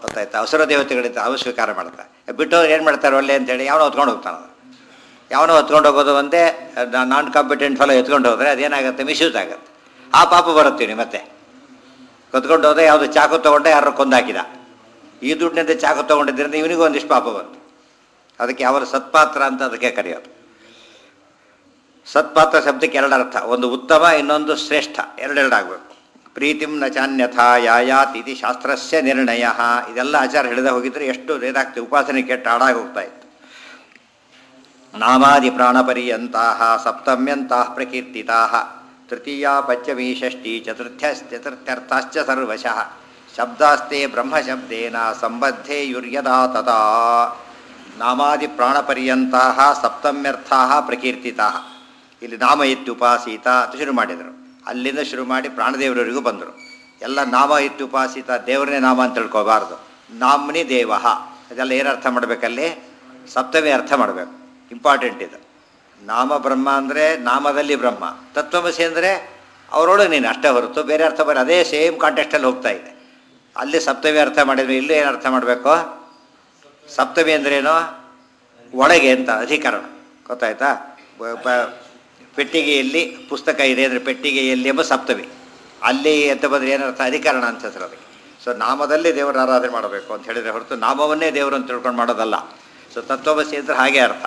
ಗೊತ್ತಾಯ್ತಾ ಅವಸರ ದೇವತೆಗಳಿಂದ ಅವು ಸ್ವೀಕಾರ ಮಾಡ್ತಾರೆ ಬಿಟ್ಟವ್ರು ಏನು ಮಾಡ್ತಾರೆ ಒಳ್ಳೆ ಅಂತೇಳಿ ಯಾವನೋ ಹೊತ್ಕೊಂಡು ಹೋಗ್ತಾನೆ ಅದು. ಯಾವನೋ ಹೊತ್ಕೊಂಡು ಹೋಗೋದು ಒಂದೇ ನಾನ್ ಕಾಂಪಿಟೆಂಟ್ ಫಲ ಎತ್ಕೊಂಡು ಹೋದರೆ ಅದೇನಾಗುತ್ತೆ ಮಿಸ್ಯೂಸ್ ಆಗುತ್ತೆ ಆ ಪಾಪ ಬರುತ್ತೀನಿ ಮತ್ತೆ ಕತ್ಕೊಂಡು ಹೋದ್ರೆ ಯಾವುದು ಚಾಕು ತೊಗೊಂಡೆ ಯಾರು ಕೊಂದಾಕಿದ ಈ ದುಡ್ಡಿನಿಂದ ಚಾಕು ತೊಗೊಂಡಿದ್ದರಿಂದ ಇವನಿಗೂ ಒಂದಿಷ್ಟು ಪಾಪ ಬಂತು ಅದಕ್ಕೆ ಅವರ ಸತ್ಪಾತ್ರ ಅಂತ ಅದಕ್ಕೆ ಕರೆಯೋದು ಸತ್ಪಾತ್ರ ಶಬ್ದಕ್ಕೆ ಎರಡು ಅರ್ಥ ಒಂದು ಉತ್ತಮ ಇನ್ನೊಂದು ಶ್ರೇಷ್ಠ ಎರಡೆರಡು ಆಗಬೇಕು ಪ್ರೀತಿಂ ನ ಚಾನ್ಯಥ ಯಾಯಾತ್ ಇತಿ ಶಾಸ್ತ್ರಸ್ಯ ನಿರ್ಣಯ ಇದೆಲ್ಲ ಆಚಾರ ಹಿಡಿದ ಹೋಗಿದ್ರೆ ಎಷ್ಟು ಇದಾಗ್ತದೆ ಉಪಾಸನೆ ಕೆಟ್ಟ ಹಾಡಾಗಿ ಹೋಗ್ತಾ ಇತ್ತು ನಾಮಾದಿ ಪ್ರಾಣಪರ್ಯಂತಹ ಸಪ್ತಮ್ಯಂತಹ ಪ್ರಕೀರ್ತಿತಾ ತೃತೀಯ ಪಂಚಮಿ ಷಷ್ಠಿ ಚತುರ್ಥ್ಯ ಚತುರ್ಥ್ಯರ್ಥಾಶ್ಚ ಸರ್ವಶಃ ಶಬ್ದಾಸ್ತೆ ಬ್ರಹ್ಮಶಬ್ದೇನ ಸಂಬದ್ಧೇ ಯುರ್ಯದಾ ತದಾ ನಾಮಾದಿ ಪ್ರಾಣಪರ್ಯಂತಹ ಸಪ್ತಮ್ಯರ್ಥಾ ಪ್ರಕೀರ್ತಿತಾ ಇಲ್ಲಿ ನಾಮ ಇತ್ಯುಪಾಸೀತ ಅಂತ ಶುರು ಮಾಡಿದರು ಅಲ್ಲಿಂದ ಶುರು ಮಾಡಿ ಪ್ರಾಣದೇವರವರೆಗೂ ಬಂದರು ಎಲ್ಲ ನಾಮ ಇತ್ಯುಪಾಸೀತ ದೇವರನ್ನೇ ನಾಮ ಅಂತ ತಿಳ್ಕೋಬಾರ್ದು ನಾಮ್ನಿ ದೇವ ಅದೆಲ್ಲ ಏನು ಅರ್ಥ ಮಾಡಬೇಕಲ್ಲಿ ಸಪ್ತಮಿ ಅರ್ಥ ಮಾಡಬೇಕು ಇಂಪಾರ್ಟೆಂಟ್ ಇದು ನಾಮ ಬ್ರಹ್ಮ ಅಂದರೆ ನಾಮದಲ್ಲಿ ಬ್ರಹ್ಮ ತತ್ವಮಸಿ ಅಂದರೆ ಅವರೊಳಗೆ ನೀನು ಅಷ್ಟೇ ಹೊರತು ಬೇರೆ ಅರ್ಥ ಬರ ಅದೇ ಸೇಮ್ ಕಾಂಟೆಕ್ಸ್ಟಲ್ಲಿ ಹೋಗ್ತಾ ಇದೆ ಅಲ್ಲಿ ಸಪ್ತಮಿ ಅರ್ಥ ಮಾಡಿದ್ರೆ ಇಲ್ಲೂ ಏನು ಅರ್ಥ ಮಾಡಬೇಕು ಸಪ್ತಮಿ ಅಂದ್ರೇನು ಒಳಗೆ ಅಂತ ಅಧಿಕರಣ ಗೊತ್ತಾಯ್ತಾ ಬ- ಬ- ಪೆಟ್ಟಿಗೆಯಲ್ಲಿ ಪುಸ್ತಕ ಇದೆ ಅಂದರೆ ಪೆಟ್ಟಿಗೆಯಲ್ಲಿ ಎಂಬ ಸಪ್ತಮಿ ಅಲ್ಲಿ ಅಂತ ಬಂದರೆ ಏನರ್ಥ ಅಧಿಕರಣ ಅಂತ ಹೆಸರು ಅದಕ್ಕೆ ಸೊ ನಾಮದಲ್ಲಿ ದೇವರ ಆರಾಧನೆ ಮಾಡಬೇಕು ಅಂತ ಹೇಳಿದರೆ ಹೊರತು ನಾಮವನ್ನೇ ದೇವರು ಅಂತ ತಿಳ್ಕೊಂಡು ಮಾಡೋದಲ್ಲ ಸೊ ತತ್ವಮಸಿ ಅಂದರೆ ಹಾಗೆ ಅರ್ಥ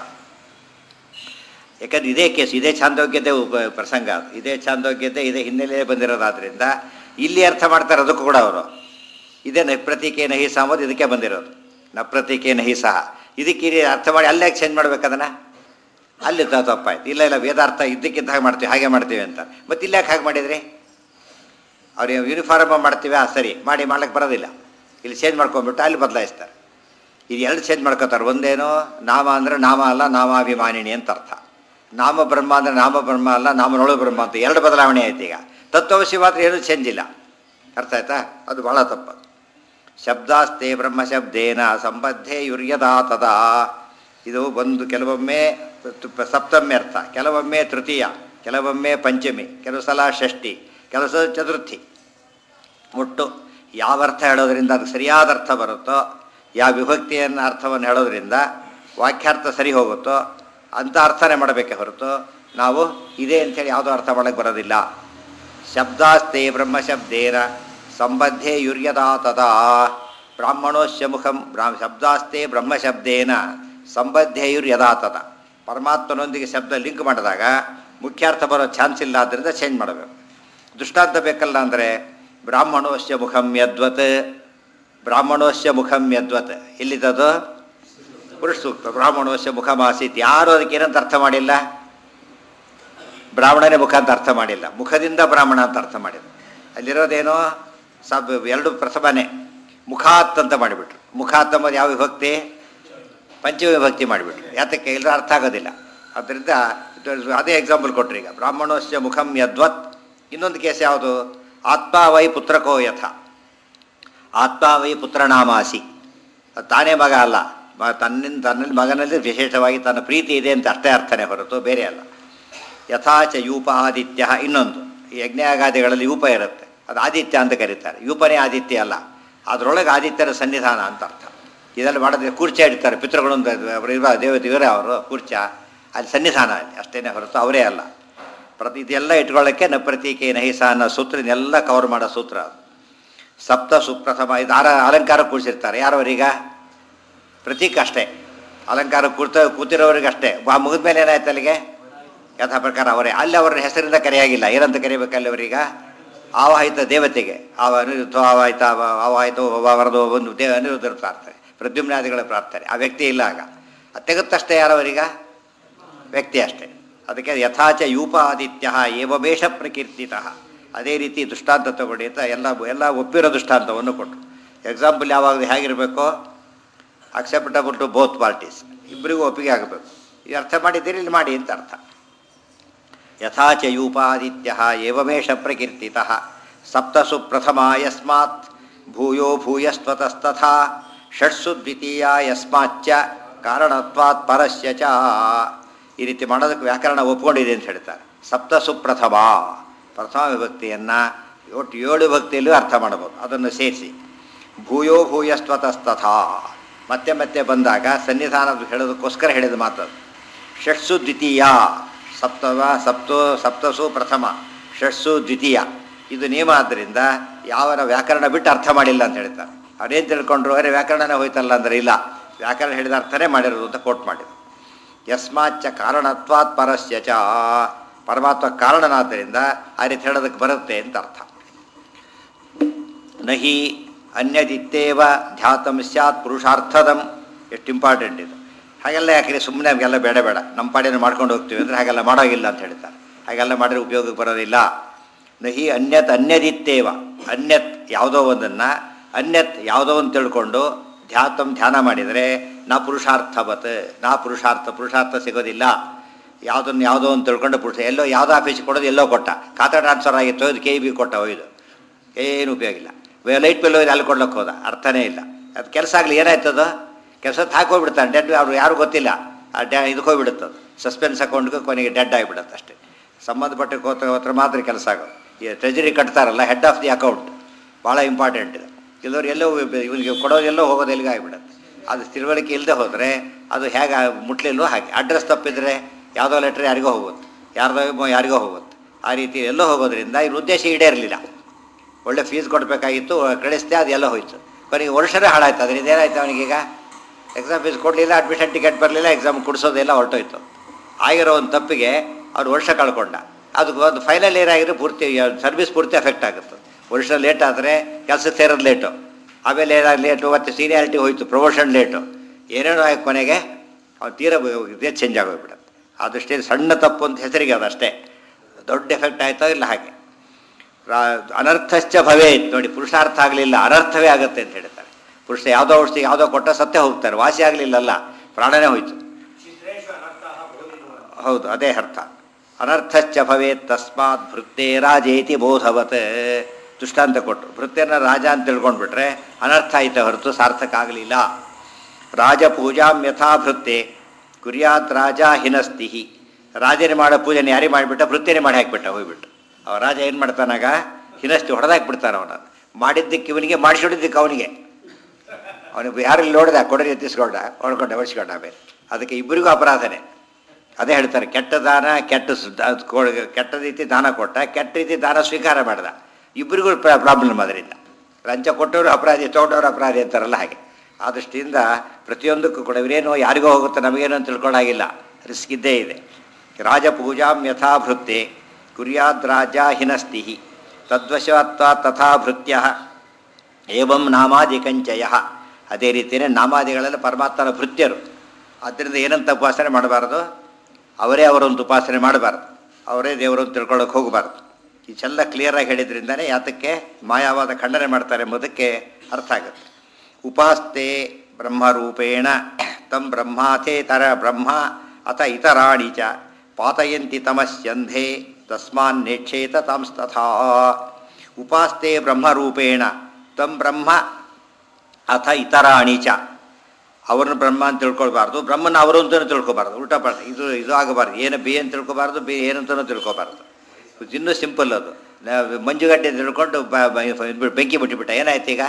ಯಾಕಂದ್ರೆ ಇದೇ ಕೇಸ್ ಇದೇ ಛಾಂದೋಗ್ಯತೆ ಉಪ ಪ್ರಸಂಗ ಅದು ಇದೇ ಛಾಂದೋಗ್ಯತೆ ಇದೇ ಹಿನ್ನೆಲೆ ಬಂದಿರೋದಾದ್ರಿಂದ ಇಲ್ಲಿ ಅರ್ಥ ಮಾಡ್ತಾರೆ ಅದಕ್ಕೂ ಕೂಡ ಅವರು ಇದೇ ನಪ್ರತಿಕೆ ನಹಿ ಸಹ ಅಂಬೋದು ಇದಕ್ಕೆ ಬಂದಿರೋದು ನಪ್ರತಿಕೆ ನಹಿ ಸಹ ಇದಕ್ಕೆ ಇಲ್ಲಿ ಅರ್ಥ ಮಾಡಿ ಅಲ್ಲೇ ಚೇಂಜ್ ಮಾಡ್ಬೇಕು ಅದನ್ನು ಅಲ್ಲಿ ತ- ತಪ್ಪಾಯ್ತು ಇಲ್ಲ ಇಲ್ಲ ವೇದಾರ್ಥ ಇದ್ದಕ್ಕಿದ್ದ ಹಾಗೆ ಮಾಡ್ತೀವಿ ಹಾಗೆ ಮಾಡ್ತೀವಿ ಅಂತ ಮತ್ತೆ ಇಲ್ಲಿ ಯಾಕೆ ಹಾಗೆ ಮಾಡಿದ್ರಿ ಅವ್ರು ಯೂನಿಫಾರ್ಮ್ ಮಾಡ್ತೀವಿ ಆ ಸರಿ ಮಾಡಿ ಮಾಡ್ಲಿಕ್ಕೆ ಬರೋದಿಲ್ಲ ಇಲ್ಲಿ ಚೇಂಜ್ ಮಾಡ್ಕೊಂಡ್ಬಿಟ್ಟು ಅಲ್ಲಿ ಬದಲಾಯಿಸ್ತಾರೆ ಇದು ಎರಡು ಚೇಂಜ್ ಮಾಡ್ಕೋತಾರೆ ಒಂದೇನು ನಾಮ ಅಂದರೆ ನಾಮ ಅಲ್ಲ ನಾಮಾಭಿಮಾನಿನಿ ಅಂತ ಅರ್ಥ ನಾಮ ಬ್ರಹ್ಮ ಅಂದರೆ ನಾಮ ಬ್ರಹ್ಮ ಅಲ್ಲ ನಾಮನೊಳು ಬ್ರಹ್ಮ ಅಂತ ಎರಡು ಬದಲಾವಣೆ ಆಯ್ತು ಈಗ ತತ್ವವಶಿ ಮಾತ್ರ ಏನೂ ಚೇಂಜ್ ಇಲ್ಲ ಅರ್ಥ ಆಯ್ತಾ ಅದು ಭಾಳ ತಪ್ಪದು ಶಬ್ದಾಸ್ತೆ ಬ್ರಹ್ಮ ಶಬ್ದೇನ ಸಂಬದ್ಧೇ ಯುರ್ಯದಾ ತದಾ ಇದು ಒಂದು ಕೆಲವೊಮ್ಮೆ ತು- ಸಪ್ತಮಿ ಅರ್ಥ ಕೆಲವೊಮ್ಮೆ ತೃತೀಯ ಕೆಲವೊಮ್ಮೆ ಪಂಚಮಿ ಕೆಲವು ಸಲ ಷಷ್ಠಿ ಕೆಲವು ಸಲ ಚತುರ್ಥಿ ಒಟ್ಟು ಯಾವ ಅರ್ಥ ಹೇಳೋದ್ರಿಂದ ಅದಕ್ಕೆ ಸರಿಯಾದ ಅರ್ಥ ಬರುತ್ತೋ ಯಾವ ವಿಭಕ್ತಿಯನ್ನು ಅರ್ಥವನ್ನು ಹೇಳೋದ್ರಿಂದ ವಾಕ್ಯಾರ್ಥ ಸರಿ ಹೋಗುತ್ತೋ ಅಂಥ ಅರ್ಥನೇ ಮಾಡಬೇಕೆ ಹೊರತು ನಾವು ಇದೆ ಅಂಥೇಳಿ ಯಾವುದೋ ಅರ್ಥ ಮಾಡೋಕ್ಕೆ ಬರೋದಿಲ್ಲ ಶಬ್ದಾಸ್ತೆ ಬ್ರಹ್ಮಶಬ್ದೇನ ಸಂಬದ್ಧೇ ಯುರ್ಯದಾ ತದಾ ಬ್ರಾಹ್ಮಣೋಶ್ಯ ಮುಖಂ ಬ್ರಾ ಶಬ್ದಾಸ್ತೆ ಬ್ರಹ್ಮಶಬ್ದೇನ ಸಂಬದ್ಧೇಯುರ್ಯದಾ ತದ ಪರಮಾತ್ಮನೊಂದಿಗೆ ಶಬ್ದ ಲಿಂಕ್ ಮಾಡಿದಾಗ ಮುಖ್ಯಾರ್ಥ ಬರೋ ಚಾನ್ಸ್ ಇಲ್ಲ ಆದ್ದರಿಂದ ಚೇಂಜ್ ಮಾಡಬೇಕು ದೃಷ್ಟಾಂತ ಬೇಕಲ್ಲ ಅಂದರೆ ಬ್ರಾಹ್ಮಣೋಶ್ಯ ಮುಖಂ ಯದ್ವತ್ ಬ್ರಾಹ್ಮಣೋಶ್ಯ ಮುಖಂ ಯದ್ವತ್ ಎಲ್ಲಿದ್ದದು ಪುರುಷ ಸೂಕ್ತ ಬ್ರಾಹ್ಮಣೋಶ್ಯ ಮುಖಮಾಸೀತ್ ಯಾರು ಅದಕ್ಕೆ ಏನಂತ ಅರ್ಥ ಮಾಡಿಲ್ಲ ಬ್ರಾಹ್ಮಣನೇ ಮುಖ ಅಂತ ಅರ್ಥ ಮಾಡಿಲ್ಲ ಮುಖದಿಂದ ಬ್ರಾಹ್ಮಣ ಅಂತ ಅರ್ಥ ಮಾಡಿಲ್ಲ ಅಲ್ಲಿರೋದೇನೋ ಸಬ್ ಎರಡು ಪ್ರಥಮನೇ ಮುಖಾತ್ ಅಂತ ಮಾಡಿಬಿಟ್ರು ಮುಖಾತ್ ಅಂಬೋದು ಯಾವ ವಿಭಕ್ತಿ ಪಂಚಮ ವಿಭಕ್ತಿ ಮಾಡಿಬಿಟ್ರು ಯಾತಕ್ಕೆ ಎಲ್ಲರೂ ಅರ್ಥ ಆಗೋದಿಲ್ಲ ಅದರಿಂದ ಇದು ಅದೇ ಎಕ್ಸಾಂಪಲ್ ಕೊಟ್ರಿ ಈಗ ಬ್ರಾಹ್ಮಣೋಶ್ಯ ಮುಖಂ ಯದ್ವತ್ ಇನ್ನೊಂದು ಕೇಸ್ ಯಾವುದು ಆತ್ಮ ವೈ ಪುತ್ರಕೋ ಯಥ ಆತ್ಮ ವೈ ಪುತ್ರನಾಮಾಸಿ ಅದು ತಾನೇ ಮಗ ಅಲ್ಲ ಮ- ತನ್ನಿಂದ ತನ್ನಲ್ಲಿ ಮಗನಲ್ಲಿ ವಿಶೇಷವಾಗಿ ತನ್ನ ಪ್ರೀತಿ ಇದೆ ಅಂತ ಅಷ್ಟೇ ಅರ್ಥನೇ ಹೊರತು ಬೇರೆ ಅಲ್ಲ ಯಥಾಚ ಯೂಪ ಆದಿತ್ಯ ಇನ್ನೊಂದು ಈ ಯಜ್ಞಾಗಾದಿಗಳಲ್ಲಿ ಯೂಪ ಇರುತ್ತೆ ಅದು ಆದಿತ್ಯ ಅಂತ ಕರೀತಾರೆ ಯೂಪನೇ ಆದಿತ್ಯ ಅಲ್ಲ ಅದರೊಳಗೆ ಆದಿತ್ಯನ ಸನ್ನಿಧಾನ ಅಂತ ಅರ್ಥ ಇದೆಲ್ಲ ಮಾಡಿದ್ರೆ ಕೂರ್ಚ ಇಡ್ತಾರೆ ಪಿತೃಗಳೊಂದು ಅವರು ಇರುವ ದೇವತೆ ಇವರೇ ಅವರು ಕೂರ್ಚ ಅಲ್ಲಿ ಸನ್ನಿಧಾನ ಅಲ್ಲಿ ಅಷ್ಟೇನೆ ಹೊರತು ಅವರೇ ಅಲ್ಲ ಪ್ರತಿ ಇದೆಲ್ಲ ಇಟ್ಕೊಳ್ಳೋಕ್ಕೆ ನ ಪ್ರತೀಕೆ ನಹಿಸ ಅನ್ನೋ ಸೂತ್ರ ಇದನ್ನೆಲ್ಲ ಕವರ್ ಮಾಡೋ ಸೂತ್ರ ಅದು ಸಪ್ತ ಸುಪ್ರಥಮ ಇದು ಆರ ಅಲಂಕಾರ ಕೂರಿಸಿರ್ತಾರೆ ಯಾರವರೀಗ ಪ್ರತೀಕ ಅಷ್ಟೇ ಅಲಂಕಾರ ಕೂರ್ತ ಕೂತಿರೋರಿಗೆ ಅಷ್ಟೇ ಮುಗಿದ ಮೇಲೆ ಏನಾಯ್ತು ಅಲ್ಲಿಗೆ ಯಥಾ ಪ್ರಕಾರ ಅವರೇ ಅಲ್ಲಿ ಅವರ ಹೆಸರಿಂದ ಕರೆಯಾಗಿಲ್ಲ ಏನಂತ ಕರಿಬೇಕಲ್ಲಿ ಅವರೀಗ ಆವಾಹಿತ ದೇವತೆಗೆ ಆವ ಅನಿರುದ್ಧ ಆವಾಹಿತ ಆವ- ಆವಾಹಿತ ವರದು ಒಂದು ದೇವ ಅನಿರುದ್ಧರ ಪ್ರಾರ್ಥನೆ ಪ್ರದ್ಯುಮ್ನಾದಿಗಳ ಪ್ರಾರ್ಥನೆ ಆ ವ್ಯಕ್ತಿ ಇಲ್ಲ ಆಗ ಅದು ತೆಗುತ್ತಷ್ಟೇ ಯಾರವರೀಗ ವ್ಯಕ್ತಿ ಅಷ್ಟೇ ಅದಕ್ಕೆ ಯಥಾಚ ಯೂಪ ಆದಿತ್ಯ ಏವಮೇಷ ಪ್ರಕೀರ್ತಿತಃ ಅದೇ ರೀತಿ ದೃಷ್ಟಾಂತ ತಗೊಳ್ಳಿ ಅಂತ ಎಲ್ಲ ಎಲ್ಲ ಒಪ್ಪಿರೋ ದೃಷ್ಟಾಂತವನ್ನು ಕೊಟ್ಟರು ಎಕ್ಸಾಂಪಲ್ ಯಾವಾಗ ಹೇಗಿರಬೇಕು ಅಕ್ಸೆಪ್ಟಬಲ್ ಟು ಬೋತ್ ಪಾರ್ಟೀಸ್ ಇಬ್ಬರಿಗೂ ಒಪ್ಪಿಗೆ ಆಗಬೇಕು ಈ ಅರ್ಥ ಮಾಡಿದ್ದೀರಿ ಇಲ್ಲಿ ಮಾಡಿ ಅಂತ ಅರ್ಥ ಯಥಾಚ ಯೂಪಾದಿತ್ಯ ಏವಮೇಷ ಪ್ರಕೀರ್ತಿತ ಸಪ್ತಸು ಪ್ರಥಮ ಯಸ್ಮಾತ್ ಭೂಯೋ ಭೂಯಸ್ತ್ವತಸ್ತಥಾ ಷಟ್ಸು ದ್ವಿತೀಯ ಯಸ್ಮಾಚ್ಚ ಕಾರಣತ್ವಾತ್ ಪರಸ್ಯ ಚ ಈ ರೀತಿ ಮಾಡೋದಕ್ಕೆ ವ್ಯಾಕರಣ ಒಪ್ಕೊಂಡಿದೆ ಅಂತ ಹೇಳ್ತಾರೆ ಸಪ್ತಸು ಪ್ರಥಮ ಪ್ರಥಮ ವಿಭಕ್ತಿಯನ್ನು ಒಟ್ಟು ಏಳು ವಿಭಕ್ತಿಯಲ್ಲೂ ಅರ್ಥ ಮಾಡಬಹುದು ಅದನ್ನು ಸೇರಿಸಿ ಭೂಯೋ ಭೂಯಸ್ತ್ವತಸ್ತಥಾ ಮತ್ತೆ ಮತ್ತೆ ಬಂದಾಗ ಸನ್ನಿಧಾನದ ಹೇಳೋದಕ್ಕೋಸ್ಕರ ಹೇಳಿದ ಮಾತದು ಷಟ್ಸು ದ್ವಿತೀಯ ಸಪ್ತವ ಸಪ್ತೋ ಸಪ್ತಸು ಪ್ರಥಮ ಷಟ್ಸು ದ್ವಿತೀಯ ಇದು ನಿಯಮ ಆದ್ದರಿಂದ ಯಾವನ ವ್ಯಾಕರಣ ಬಿಟ್ಟು ಅರ್ಥ ಮಾಡಿಲ್ಲ ಅಂತ ಹೇಳ್ತಾರೆ ಅವ್ರೇನು ತಿಳ್ಕೊಂಡ್ರು ಅರೆ ವ್ಯಾಕರಣನೇ ಹೋಯ್ತಲ್ಲ ಅಂದರೆ ಇಲ್ಲ ವ್ಯಾಕರಣ ಹೇಳಿದ ಅರ್ಥನೇ ಮಾಡಿರೋದು ಅಂತ ಕೋಟ್ ಮಾಡಿದ್ರು ಯಸ್ಮಾಚ್ಚ ಕಾರಣತ್ವಾತ್ ಪರಸ್ಯ ಚ ಪರಮಾತ್ಮ ಕಾರಣನಾದ್ದರಿಂದ ಆ ರೀತಿ ಹೇಳೋದಕ್ಕೆ ಬರುತ್ತೆ ಅಂತ ಅರ್ಥ ನಹಿ ಅನ್ಯದಿತ್ತೇವ ಧ್ಯಾತಂ ಸ್ಯಾತ್ ಪುರುಷಾರ್ಥದಂ ಎಷ್ಟು ಇಂಪಾರ್ಟೆಂಟ್ ಇದು ಹಾಗೆಲ್ಲ ಯಾಕೆ ಸುಮ್ಮನೆ ನಮಗೆಲ್ಲ ಬೇಡ ಬೇಡ ನಮ್ಮ ಪಾಡಿನ ಮಾಡ್ಕೊಂಡು ಹೋಗ್ತೀವಿ ಅಂದರೆ ಹಾಗೆಲ್ಲ ಮಾಡೋಗಿಲ್ಲ ಅಂತ ಹೇಳ್ತಾರೆ ಹಾಗೆಲ್ಲ ಮಾಡಿದ್ರೆ ಉಪಯೋಗಕ್ಕೆ ಬರೋದಿಲ್ಲ ನಹಿ ಅನ್ಯತ್ ಅನ್ಯದಿತ್ತೇವ ಅನ್ಯತ್ ಯಾವುದೋ ಒಂದನ್ನು ಅನ್ಯತ್ ಯಾವುದೋ ಒಂದು ತಿಳ್ಕೊಂಡು ಧ್ಯಾತಂ ಧ್ಯಾನ ಮಾಡಿದರೆ ನಾ ಪುರುಷಾರ್ಥವತ್ ನಾ ಪುರುಷಾರ್ಥ ಪುರುಷಾರ್ಥ ಸಿಗೋದಿಲ್ಲ ಯಾವುದನ್ನು ಯಾವುದೋ ಒಂದು ತಿಳ್ಕೊಂಡು ಪುರುಷ ಎಲ್ಲೋ ಯಾವುದೋ ಆಫೀಸಿಗೆ ಕೊಡೋದು ಎಲ್ಲೋ ಕೊಟ್ಟ ಖಾತಾ ಟ್ರಾನ್ಸ್ಫರ್ ಆಗಿತ್ತು ಇದು ಕೆ ಬಿ ಕೊಟ್ಟ ಒಯ್ದು ಏನು ಉಪಯೋಗ ಇಲ್ಲ ಲೈಟ್ ಬಿಲ್ ಹೋಗಿ ಅಲ್ಲಿ ಕೊಡ್ಲಿಕ್ಕೆ ಹೋದ ಅರ್ಥನೇ ಇಲ್ಲ ಅದು ಕೆಲಸ ಆಗಲಿ ಏನಾಯ್ತದ ಕೆಲಸ ಹಾಕೋಗ್ಬಿಡ್ತಾನೆ ಡೆಡ್ ಅವ್ರು ಯಾರು ಗೊತ್ತಿಲ್ಲ ಆ ಡ್ಯಾ ಇದಕ್ಕೆ ಹೋಗ್ಬಿಡುತ್ತದು ಸಸ್ಪೆನ್ಸ್ ಅಕೌಂಟ್ಗೆ ಕೊನೆಗೆ ಡೆಡ್ ಆಗಿಬಿಡುತ್ತೆ ಅಷ್ಟೇ ಸಂಬಂಧಪಟ್ಟ ಕೋತ ಹೋತ್ರ ಮಾತ್ರ ಕೆಲಸ ಆಗೋದು ಈ ಟ್ರೆಜರಿ ಕಟ್ತಾರಲ್ಲ ಹೆಡ್ ಆಫ್ ದಿ ಅಕೌಂಟ್ ಭಾಳ ಇಂಪಾರ್ಟೆಂಟ್ ಇದು ಕೆಲವರು ಎಲ್ಲೋ ಇವನಿಗೆ ಕೊಡೋದು ಎಲ್ಲೋ ಹೋಗೋದು ಎಲ್ಲಿಗೆ ಆಗಿಬಿಡುತ್ತೆ ಅದು ತಿಳುವಳಿಕೆ ಇಲ್ಲದೆ ಹೋದರೆ ಅದು ಹೇಗೆ ಮುಟ್ಲಿಲ್ವೋ ಹಾಗೆ ಅಡ್ರೆಸ್ ತಪ್ಪಿದರೆ ಯಾವುದೋ ಲೆಟ್ರ್ ಯಾರಿಗೋ ಹೋಗುತ್ತೆ ಯಾರ್ದೋ ಯಾರಿಗೋ ಹೋಗುತ್ತೆ ಆ ರೀತಿ ಎಲ್ಲೋ ಹೋಗೋದ್ರಿಂದ ಇವ್ರ ಉದ್ದೇಶ ಈಡೇರಲಿಲ್ಲ ಒಳ್ಳೆ ಫೀಸ್ ಕೊಡಬೇಕಾಗಿತ್ತು ಕಳಿಸ್ದೆ ಅದು ಎಲ್ಲ ಹೋಯ್ತು ಕೊನೆಗೆ ವರ್ಷನೇ ಹಾಳಾಯ್ತು ಅದರಿಂದ ಏನಾಯ್ತು ಅವನಿಗೀಗ ಎಕ್ಸಾಮ್ ಫೀಸ್ ಕೊಡಲಿಲ್ಲ ಅಡ್ಮಿಷನ್ ಟಿಕೆಟ್ ಬರಲಿಲ್ಲ ಎಕ್ಸಾಮ್ ಕುಡಿಸೋದೆಲ್ಲ ಹೊರಟೋಯ್ತು ಆಗಿರೋ ಒಂದು ತಪ್ಪಿಗೆ ಅವ್ರು ವರ್ಷ ಕಳ್ಕೊಂಡ ಅದು ಒಂದು ಫೈನಲ್ ಇಯರ್ ಆಗಿದ್ರೆ ಪೂರ್ತಿ ಸರ್ವಿಸ್ ಪೂರ್ತಿ ಎಫೆಕ್ಟ್ ಆಗುತ್ತೆ ವರ್ಷ ಲೇಟ್ ಆದರೆ ಕೆಲಸಕ್ಕೆ ಸೇರೋದು ಲೇಟು ಆಮೇಲೆ ಏನಾದ್ರು ಲೇಟು ಮತ್ತು ಸೀನಿಯಾರಿಟಿ ಹೋಯ್ತು ಪ್ರಮೋಷನ್ ಲೇಟು ಏನೇನೋ ಆಗಿ ಕೊನೆಗೆ ಅವ್ನು ತೀರಾ ಇದೇ ಚೇಂಜ್ ಆಗೋಗ್ಬಿಡುತ್ತೆ ಅದಷ್ಟೇ ಸಣ್ಣ ತಪ್ಪು ಅಂತ ಹೆಸರಿಗೆ ಅದಷ್ಟೇ ದೊಡ್ಡ ಎಫೆಕ್ಟ್ ಆಯ್ತೋ ಇಲ್ಲ ಹಾಗೆ ರಾ ಅನರ್ಥಶ್ಚ ಭವೇತ್ ನೋಡಿ ಪುರುಷಾರ್ಥ ಆಗಲಿಲ್ಲ ಅನರ್ಥವೇ ಆಗುತ್ತೆ ಅಂತ ಹೇಳ್ತಾರೆ ಪುರುಷ ಯಾವುದೋ ಔಷಧಿ ಯಾವುದೋ ಕೊಟ್ಟ ಸತ್ತೇ ಹೋಗ್ತಾರೆ ವಾಸಿ ಆಗಲಿಲ್ಲಲ್ಲ ಪ್ರಾಣನೇ ಹೋಯ್ತು ಹೌದು ಅದೇ ಅರ್ಥ ಅನರ್ಥಶ್ಚ ಭವೇತ್ ತಸ್ಮಾತ್ ಭೃತ್ತೇ ರಾಜೇತಿ ಬೋಧವತ್ ದೃಷ್ಟಾಂತ ಕೊಟ್ಟರು ಭೃತ್ಯನ ರಾಜ ಅಂತ ತಿಳ್ಕೊಂಡ್ಬಿಟ್ರೆ ಅನರ್ಥ ಆಯ್ತು ಹೊರತು ಸಾರ್ಥಕ ಆಗಲಿಲ್ಲ ರಾಜ ಪೂಜಾಂ ಯಥಾ ಭೃತ್ಯೆ ಕುರ್ಯಾತ್ ರಾಜ ಹಿನಸ್ತಿ ರಾಜನೇ ಮಾಡೋ ಪೂಜೆನ ಯಾರಿಗೆ ಮಾಡಿಬಿಟ್ಟ ಭೃತ್ಯನೇ ಮಾಡಿ ಹಾಕಿಬಿಟ್ಟ ಹೋಗ್ಬಿಟ್ಟು ಅವ ರಾಜ ಏನು ಮಾಡ್ತಾನಾಗ ಹಿನಸ್ತಿ ಹೊಡೆದಾಕ್ಬಿಡ್ತಾನೆ ಅವನ ಮಾಡಿದ್ದಕ್ಕೆ ಇವನಿಗೆ ಮಾಡಿಸಿಡಿದ್ದಕ್ಕೆ ಅವನಿಗೆ ಅವನಿಗೆ ಯಾರಲ್ಲಿ ನೋಡಿದ ಕೊಡರಿ ಎತ್ತಿಸ್ಕೊಂಡ ಹೊಡ್ಕೊಂಡ ಒಡಿಸ್ಕೊಂಡ ಆಮೇಲೆ ಅದಕ್ಕೆ ಇಬ್ಬರಿಗೂ ಅಪರಾಧನೇ ಅದೇ ಹೇಳ್ತಾರೆ ಕೆಟ್ಟ ದಾನ ಕೆಟ್ಟ ಸು- ದ- ಕೊ- ಕೆಟ್ಟ ರೀತಿ ದಾನ ಕೊಟ್ಟ ಕೆಟ್ಟ ರೀತಿ ದಾನ ಸ್ವೀಕಾರ ಮಾಡ್ದ ಇಬ್ಬರಿಗೂ ಪ್ರಾಬ್ಲಮ್ ಅದರಿಂದ ಲಂಚ ಕೊಟ್ಟವರು ಅಪರಾಧಿ ತೊಗೊಂಡವರು ಅಪರಾಧಿ ಅಂತಾರಲ್ಲ ಹಾಗೆ ಆ ದೃಷ್ಟಿಯಿಂದ ಪ್ರತಿಯೊಂದಕ್ಕೂ ಕೂಡ ಇವರೇನು ಯಾರಿಗೋ ಹೋಗುತ್ತೆ ನಮಗೇನು ಅಂತ ತಿಳ್ಕೊಳ್ಳಾಗಿಲ್ಲ ರಿಸ್ಕ್ ಇದ್ದೇ ಇದೆ ರಾಜಪೂಜಾಂ ಯಥಾ ಭೃತ್ಯೆ ಕುರ್ಯಾದ್ ರಾಜ ಹಿನಸ್ತಿ ತದ್ವಶತ್ವ ತಥಾ ಭೃತ್ಯ ಏವಂ ನಾಮಾದಿಕಂಚಯ ಅದೇ ರೀತಿಯೇ ನಾಮಾದಿಗಳೆಲ್ಲ ಪರಮಾತ್ಮನ ಭೃತ್ಯರು ಆದ್ದರಿಂದ ಏನಂತ ಉಪಾಸನೆ ಮಾಡಬಾರ್ದು ಅವರೇ ಅವರೊಂದು ಉಪಾಸನೆ ಮಾಡಬಾರ್ದು ಅವರೇ ದೇವರನ್ನು ತಿಳ್ಕೊಳ್ಳೋಕೆ ಹೋಗಬಾರ್ದು ಇಷ್ಟೆಲ್ಲ ಕ್ಲಿಯರಾಗಿ ಹೇಳಿದ್ರಿಂದನೇ ಯಾತಕ್ಕೆ ಮಾಯಾವಾದ ಖಂಡನೆ ಮಾಡ್ತಾರೆ ಎಂಬುದಕ್ಕೆ ಅರ್ಥ ಆಗುತ್ತೆ ಉಪಾಸ್ತೆ ಬ್ರಹ್ಮರೂಪೇಣ ತಂ ಬ್ರಹ್ಮಾಥೇತರ ಬ್ರಹ್ಮ ಅಥ ಇತರಾಣಿ ಚ ಪಾತಯಂತಿ ತಮಸ್ಯಂಧೆ ತಸ್ಮಾನ್ ನೇಕ್ಷೇತ ತಾಂಸ್ತಥಾ ಉಪಾಸ್ತೆ ಬ್ರಹ್ಮರೂಪೇಣ ತಂ ಬ್ರಹ್ಮ ಅಥ ಇತರಾಣಿ ಚ ಅವ್ರನ್ನ ಬ್ರಹ್ಮ ಅಂತ ತಿಳ್ಕೊಳ್ಬಾರ್ದು ಬ್ರಹ್ಮನ ಅವರು ಅಂತಲೂ ತಿಳ್ಕೊಬಾರ್ದು ಉಲ್ಟಾ ಪಾಠ ಇದು ಇದು ಆಗಬಾರ್ದು ಏನು ಬಿ ಅಂತ ತಿಳ್ಕೊಬಾರ್ದು ಬಿ ಏನಂತನೂ ತಿಳ್ಕೊಬಾರ್ದು ಇದು ಇನ್ನೂ ಸಿಂಪಲ್ ಅದು ನಾವು ಮಂಜುಗಡ್ಡೆ ತಿಳ್ಕೊಂಡು ಬ- ಬ- ಇದ್ಬಿಟ್ಟು ಬೆಂಕಿ ಬಿಟ್ಟುಬಿಟ್ಟ ಏನಾಯ್ತು ಈಗ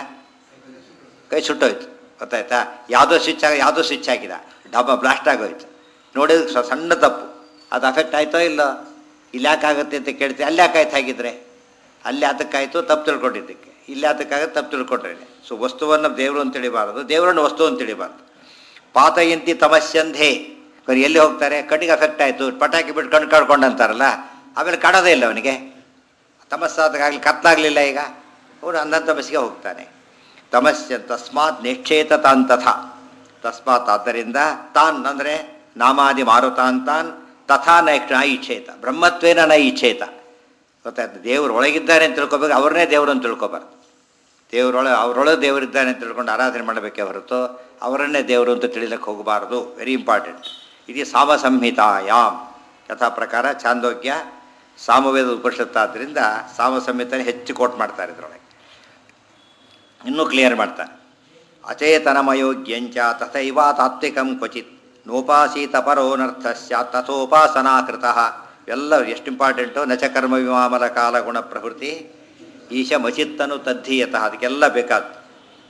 ಕೈ ಸುಟ್ಟೋಯ್ತು ಗೊತ್ತಾಯ್ತಾ ಯಾವುದೋ ಸ್ವಿಚ್ ಆಗ ಯಾವುದೋ ಸ್ವಿಚ್ ಹಾಕಿದ ಡಬ್ಬ ಬ್ಲಾಸ್ಟ್ ಆಗೋಯ್ತು ನೋಡಿದ್ರೆ ಸ- ಸಣ್ಣ ತಪ್ಪು ಅದು ಅಫೆಕ್ಟ್ ಆಯ್ತೋ ಇಲ್ಲ ಇಲ್ಲಿ ಯಾಕಾಗುತ್ತೆ ಅಂತ ಕೇಳ್ತೀವಿ ಅಲ್ಲಿ ಯಾಕಾಯ್ತು ಹಾಗಿದ್ರೆ ಅಲ್ಲಿ ಅದಕ್ಕಾಯ್ತು ತಪ್ಪು ತಿಳ್ಕೊಂಡಿದ್ದಕ್ಕೆ ಇಲ್ಲಿ ಅದಕ್ಕಾಗತ್ತೆ ತಪ್ಪು ತಿಳ್ಕೊಂಡ್ರೆ ಸೊ ವಸ್ತುವನ್ನು ದೇವರು ಅಂತ ತಿಳಿಬಾರದು ದೇವರನ್ನು ವಸ್ತು ಅಂತ ತಿಳಿಬಾರ್ದು ಪಾತಯಂತಿ ತಮಸ್ಯಂಧೆ ಅವ್ರು ಎಲ್ಲಿ ಹೋಗ್ತಾರೆ ಕಣ್ಣಿಗೆ ಅಫೆಕ್ಟ್ ಆಯಿತು ಪಟಾಕಿ ಬಿಟ್ಟು ಕಣ್ಣು ಕಳ್ಕೊಂಡು ಅಂತಾರಲ್ಲ ಆಮೇಲೆ ಕಾಣೋದೇ ಇಲ್ಲ ಅವನಿಗೆ ತಮಸ್ಸಾದಾಗಲಿ ಕತ್ಲಾಗಲಿಲ್ಲ ಈಗ ಅವನು ಅಂಧ ತಮಸ್ಸಿಗೆ ಹೋಗ್ತಾನೆ ತಮಸ್ಯ ತಸ್ಮಾತ್ ನಿಕ್ಷೇತ ತಾನ್ ತಥಾ ತಸ್ಮಾತ್ ಆದ್ದರಿಂದ ತಾನ್ ಅಂದರೆ ನಾಮಾದಿ ಮಾರುತಾನ್ ತಾನ್ ತಥಾ ನ ನ ಇಚ್ಛೇತ ಬ್ರಹ್ಮತ್ವೇನ ನ ಇಚ್ಛೇತ ಗೊತ್ತಾಯ್ತು ದೇವರು ಒಳಗಿದ್ದಾರೆ ಅಂತ ತಿಳ್ಕೊಬೇಕು ಅವ್ರನ್ನೇ ದೇವರು ಅಂತ ತಿಳ್ಕೊಬಾರ್ದು ದೇವರೊಳ ಅವರೊಳಗೆ ದೇವರಿದ್ದಾನೆ ಅಂತ ತಿಳ್ಕೊಂಡು ಆರಾಧನೆ ಮಾಡಬೇಕೇ ಹೊರತು ಅವರನ್ನೇ ದೇವರು ಅಂತ ತಿಳಿಲಕ್ಕೆ ಹೋಗಬಾರ್ದು ವೆರಿ ಇಂಪಾರ್ಟೆಂಟ್ ಇದು ಸಾಮ ಸಂಹಿತಾಯಾಮ್ ಯಥಾ ಪ್ರಕಾರ ಚಾಂದೋಗ್ಯ ಸಾಮವೇದ ಉಪನಿಷತ್ತಾದ್ದರಿಂದ ಸಾಮ ಸಂಹಿತನೇ ಹೆಚ್ಚು ಕೋಟ್ ಮಾಡ್ತಾರೆ ಇದರೊಳಗೆ ಇನ್ನೂ ಕ್ಲಿಯರ್ ಮಾಡ್ತಾರೆ ಅಚೇತನಮಯೋಗ್ಯಂಚ ತಥೈವ ತಾತ್ವಿಕಂ ಕ್ವಚಿತ್ ನೋಪಾಸೀತ ಪರೋನರ್ಥ ಸ್ಯಾತ್ ತಥೋಪಾಸನಾಕೃತ ಎಲ್ಲ ಎಷ್ಟು ಇಂಪಾರ್ಟೆಂಟು ನಚ ಕರ್ಮ ವಿಮಾಮಲ ಕಾಲ ಗುಣ ಪ್ರವೃತ್ತಿ ಈಶ ಮಚಿತ್ತನು ತದ್ಧೀಯತಃ ಅದಕ್ಕೆಲ್ಲ ಬೇಕಾದ್ದು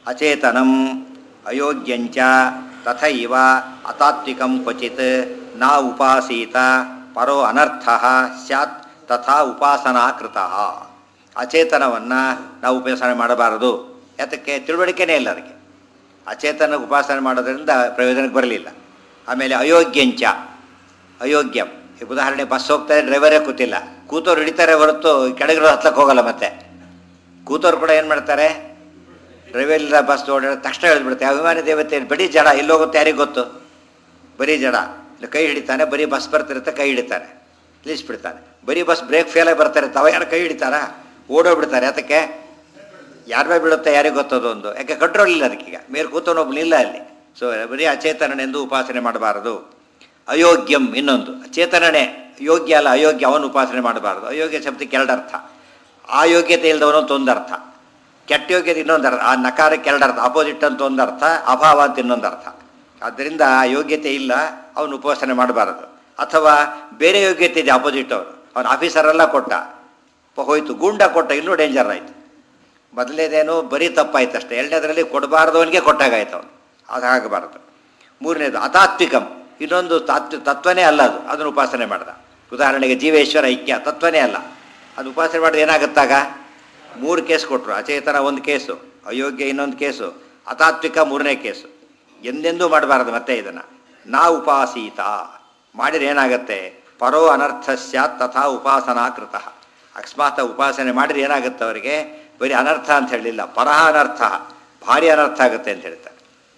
ಅಚೇತನಂ ಅಯೋಗ್ಯಂಚ ತಥೈವ ಅತಾತ್ವಿಕಂ ಕ್ವಚಿತ್ ನ ಉಪಾಸೀತ ಪರೋ ಅನರ್ಥ ಸ್ಯಾತ್ ತಥಾ ಉಪಾಸನಾ ಕೃತಃ ಅಚೇತನವನ್ನು ನಾವು ಉಪಾಸನೆ ಮಾಡಬಾರದು ಯಾತಕ್ಕೆ ತಿಳುವಳಿಕೆನೇ ಇಲ್ಲ ಅದಕ್ಕೆ ಅಚೇತನ ಉಪಾಸನೆ ಮಾಡೋದ್ರಿಂದ ಪ್ರಯೋಜನಕ್ಕೆ ಬರಲಿಲ್ಲ ಆಮೇಲೆ ಅಯೋಗ್ಯಂಚ ಅಯೋಗ್ಯಂ ಈಗ ಉದಾಹರಣೆ ಬಸ್ ಹೋಗ್ತಾರೆ ಡ್ರೈವರೇ ಕೂತಿಲ್ಲ ಕೂತವ್ರು ಹಿಡಿತಾರೆ ಹೊರತು ಕೆಳಗಿರೋ ಹತ್ಲಕ್ಕೆ ಹೋಗಲ್ಲ ಮತ್ತೆ ಕೂತವ್ರು ಕೂಡ ಏನು ಮಾಡ್ತಾರೆ ಡ್ರೈವರ್ ಇಲ್ಲ ಬಸ್ ಓಡಾಡ ತಕ್ಷಣ ಹೇಳ್ಬಿಡುತ್ತೆ ಅಭಿಮಾನಿ ದೇವತೆ ಬರೀ ಜಡ ಎಲ್ಲೋಗುತ್ತೆ ಯಾರಿಗೆ ಗೊತ್ತು ಬರೀ ಜಡ ಇಲ್ಲ ಕೈ ಹಿಡಿತಾನೆ ಬರೀ ಬಸ್ ಬರ್ತಿರುತ್ತೆ ಕೈ ಹಿಡಿತಾನೆ ನಿಲ್ಲಿಸ್ಬಿಡ್ತಾನೆ ಬರೀ ಬಸ್ ಬ್ರೇಕ್ ಫೇಲಾಗಿ ಬರ್ತಾರೆ ತಾವ ಯಾರು ಕೈ ಹಿಡಿತಾರಾ ಓಡೋಗ್ಬಿಡ್ತಾರೆ ಅದಕ್ಕೆ ಯಾರ ಮೇಲೆ ಬೀಳುತ್ತೆ ಯಾರಿಗೆ ಗೊತ್ತದು ಒಂದು ಯಾಕೆ ಕಂಟ್ರೋಲ್ ಇಲ್ಲ ಅದಕ್ಕೀಗ ಮೇಲೆ ಕೂತವನೊಬ್ಬನು ಇಲ್ಲ ಅಲ್ಲಿ ಸೊ ಬರೀ ಅಚೇತನನೆಂದು ಉಪಾಸನೆ ಮಾಡಬಾರದು ಅಯೋಗ್ಯಂ ಇನ್ನೊಂದು ಚೇತನನೇ ಯೋಗ್ಯ ಅಲ್ಲ ಅಯೋಗ್ಯ ಅವನು ಉಪಾಸನೆ ಮಾಡಬಾರದು ಅಯೋಗ್ಯ ಶಬ್ದಕ್ಕೆ ಎರಡು ಅರ್ಥ ಆ ಯೋಗ್ಯತೆ ಇಲ್ಲದವನು ಅಂತ ಒಂದು ಅರ್ಥ ಕೆಟ್ಟ ಯೋಗ್ಯತೆ ಇನ್ನೊಂದು ಅರ್ಥ ಆ ನಕಾರಕ್ಕೆ ಎರಡು ಅರ್ಥ ಅಪೋಸಿಟ್ ಅಂತ ಒಂದು ಅರ್ಥ ಅಭಾವ ಅಂತ ಇನ್ನೊಂದು ಅರ್ಥ ಆದ್ದರಿಂದ ಆ ಯೋಗ್ಯತೆ ಇಲ್ಲ ಅವನು ಉಪಾಸನೆ ಮಾಡಬಾರದು ಅಥವಾ ಬೇರೆ ಯೋಗ್ಯತೆ ಇದೆ ಅಪೋಸಿಟ್ ಅವರು ಅವನು ಆಫೀಸರೆಲ್ಲ ಕೊಟ್ಟ ಪ- ಹೋಯ್ತು ಗೂಂಡ ಕೊಟ್ಟ ಇನ್ನೂ ಡೇಂಜರ್ ಆಯಿತು ಮೊದಲನೇದೇನು ಬರೀ ತಪ್ಪಾಯ್ತು ಅಷ್ಟೇ ಎರಡನೇದರಲ್ಲಿ ಕೊಡಬಾರ್ದವನಿಗೆ ಕೊಟ್ಟಾಗಾಯ್ತು ಅವನು ಅದು ಆಗಬಾರದು ಮೂರನೇದು ಅತಾತ್ವಿಕಂ ಇನ್ನೊಂದು ತಾತ್ವ ತತ್ವನೇ ಅಲ್ಲ ಅದು ಅದನ್ನು ಉಪಾಸನೆ ಮಾಡ್ದ ಉದಾಹರಣೆಗೆ ಜೀವೇಶ್ವರ ಐಕ್ಯ ತತ್ವನೇ ಅಲ್ಲ ಅದು ಉಪಾಸನೆ ಮಾಡಿದ್ರೆ ಏನಾಗುತ್ತಾಗ ಮೂರು ಕೇಸ್ ಕೊಟ್ಟರು ಅಚೇತನ ಒಂದು ಕೇಸು ಅಯೋಗ್ಯ ಇನ್ನೊಂದು ಕೇಸು ಅತಾತ್ವಿಕ ಮೂರನೇ ಕೇಸು ಎಂದೆಂದೂ ಮಾಡಬಾರದು ಮತ್ತೆ ಇದನ್ನು ನಾ ಉಪಾಸೀತ ಮಾಡಿದ್ರೆ ಏನಾಗುತ್ತೆ ಪರೋ ಅನರ್ಥ ಸ್ಯಾತ್ ತಥಾ ಉಪಾಸನಾ ಕೃತಃ ಅಕಸ್ಮಾತ್ ಉಪಾಸನೆ ಮಾಡಿದ್ರೆ ಏನಾಗುತ್ತೆ ಅವರಿಗೆ ಬರೀ ಅನರ್ಥ ಅಂತ ಹೇಳಲಿಲ್ಲ ಪರಹ ಅನರ್ಥ ಭಾರಿ ಅನರ್ಥ ಆಗುತ್ತೆ ಅಂತ ಹೇಳ್ತಾರೆ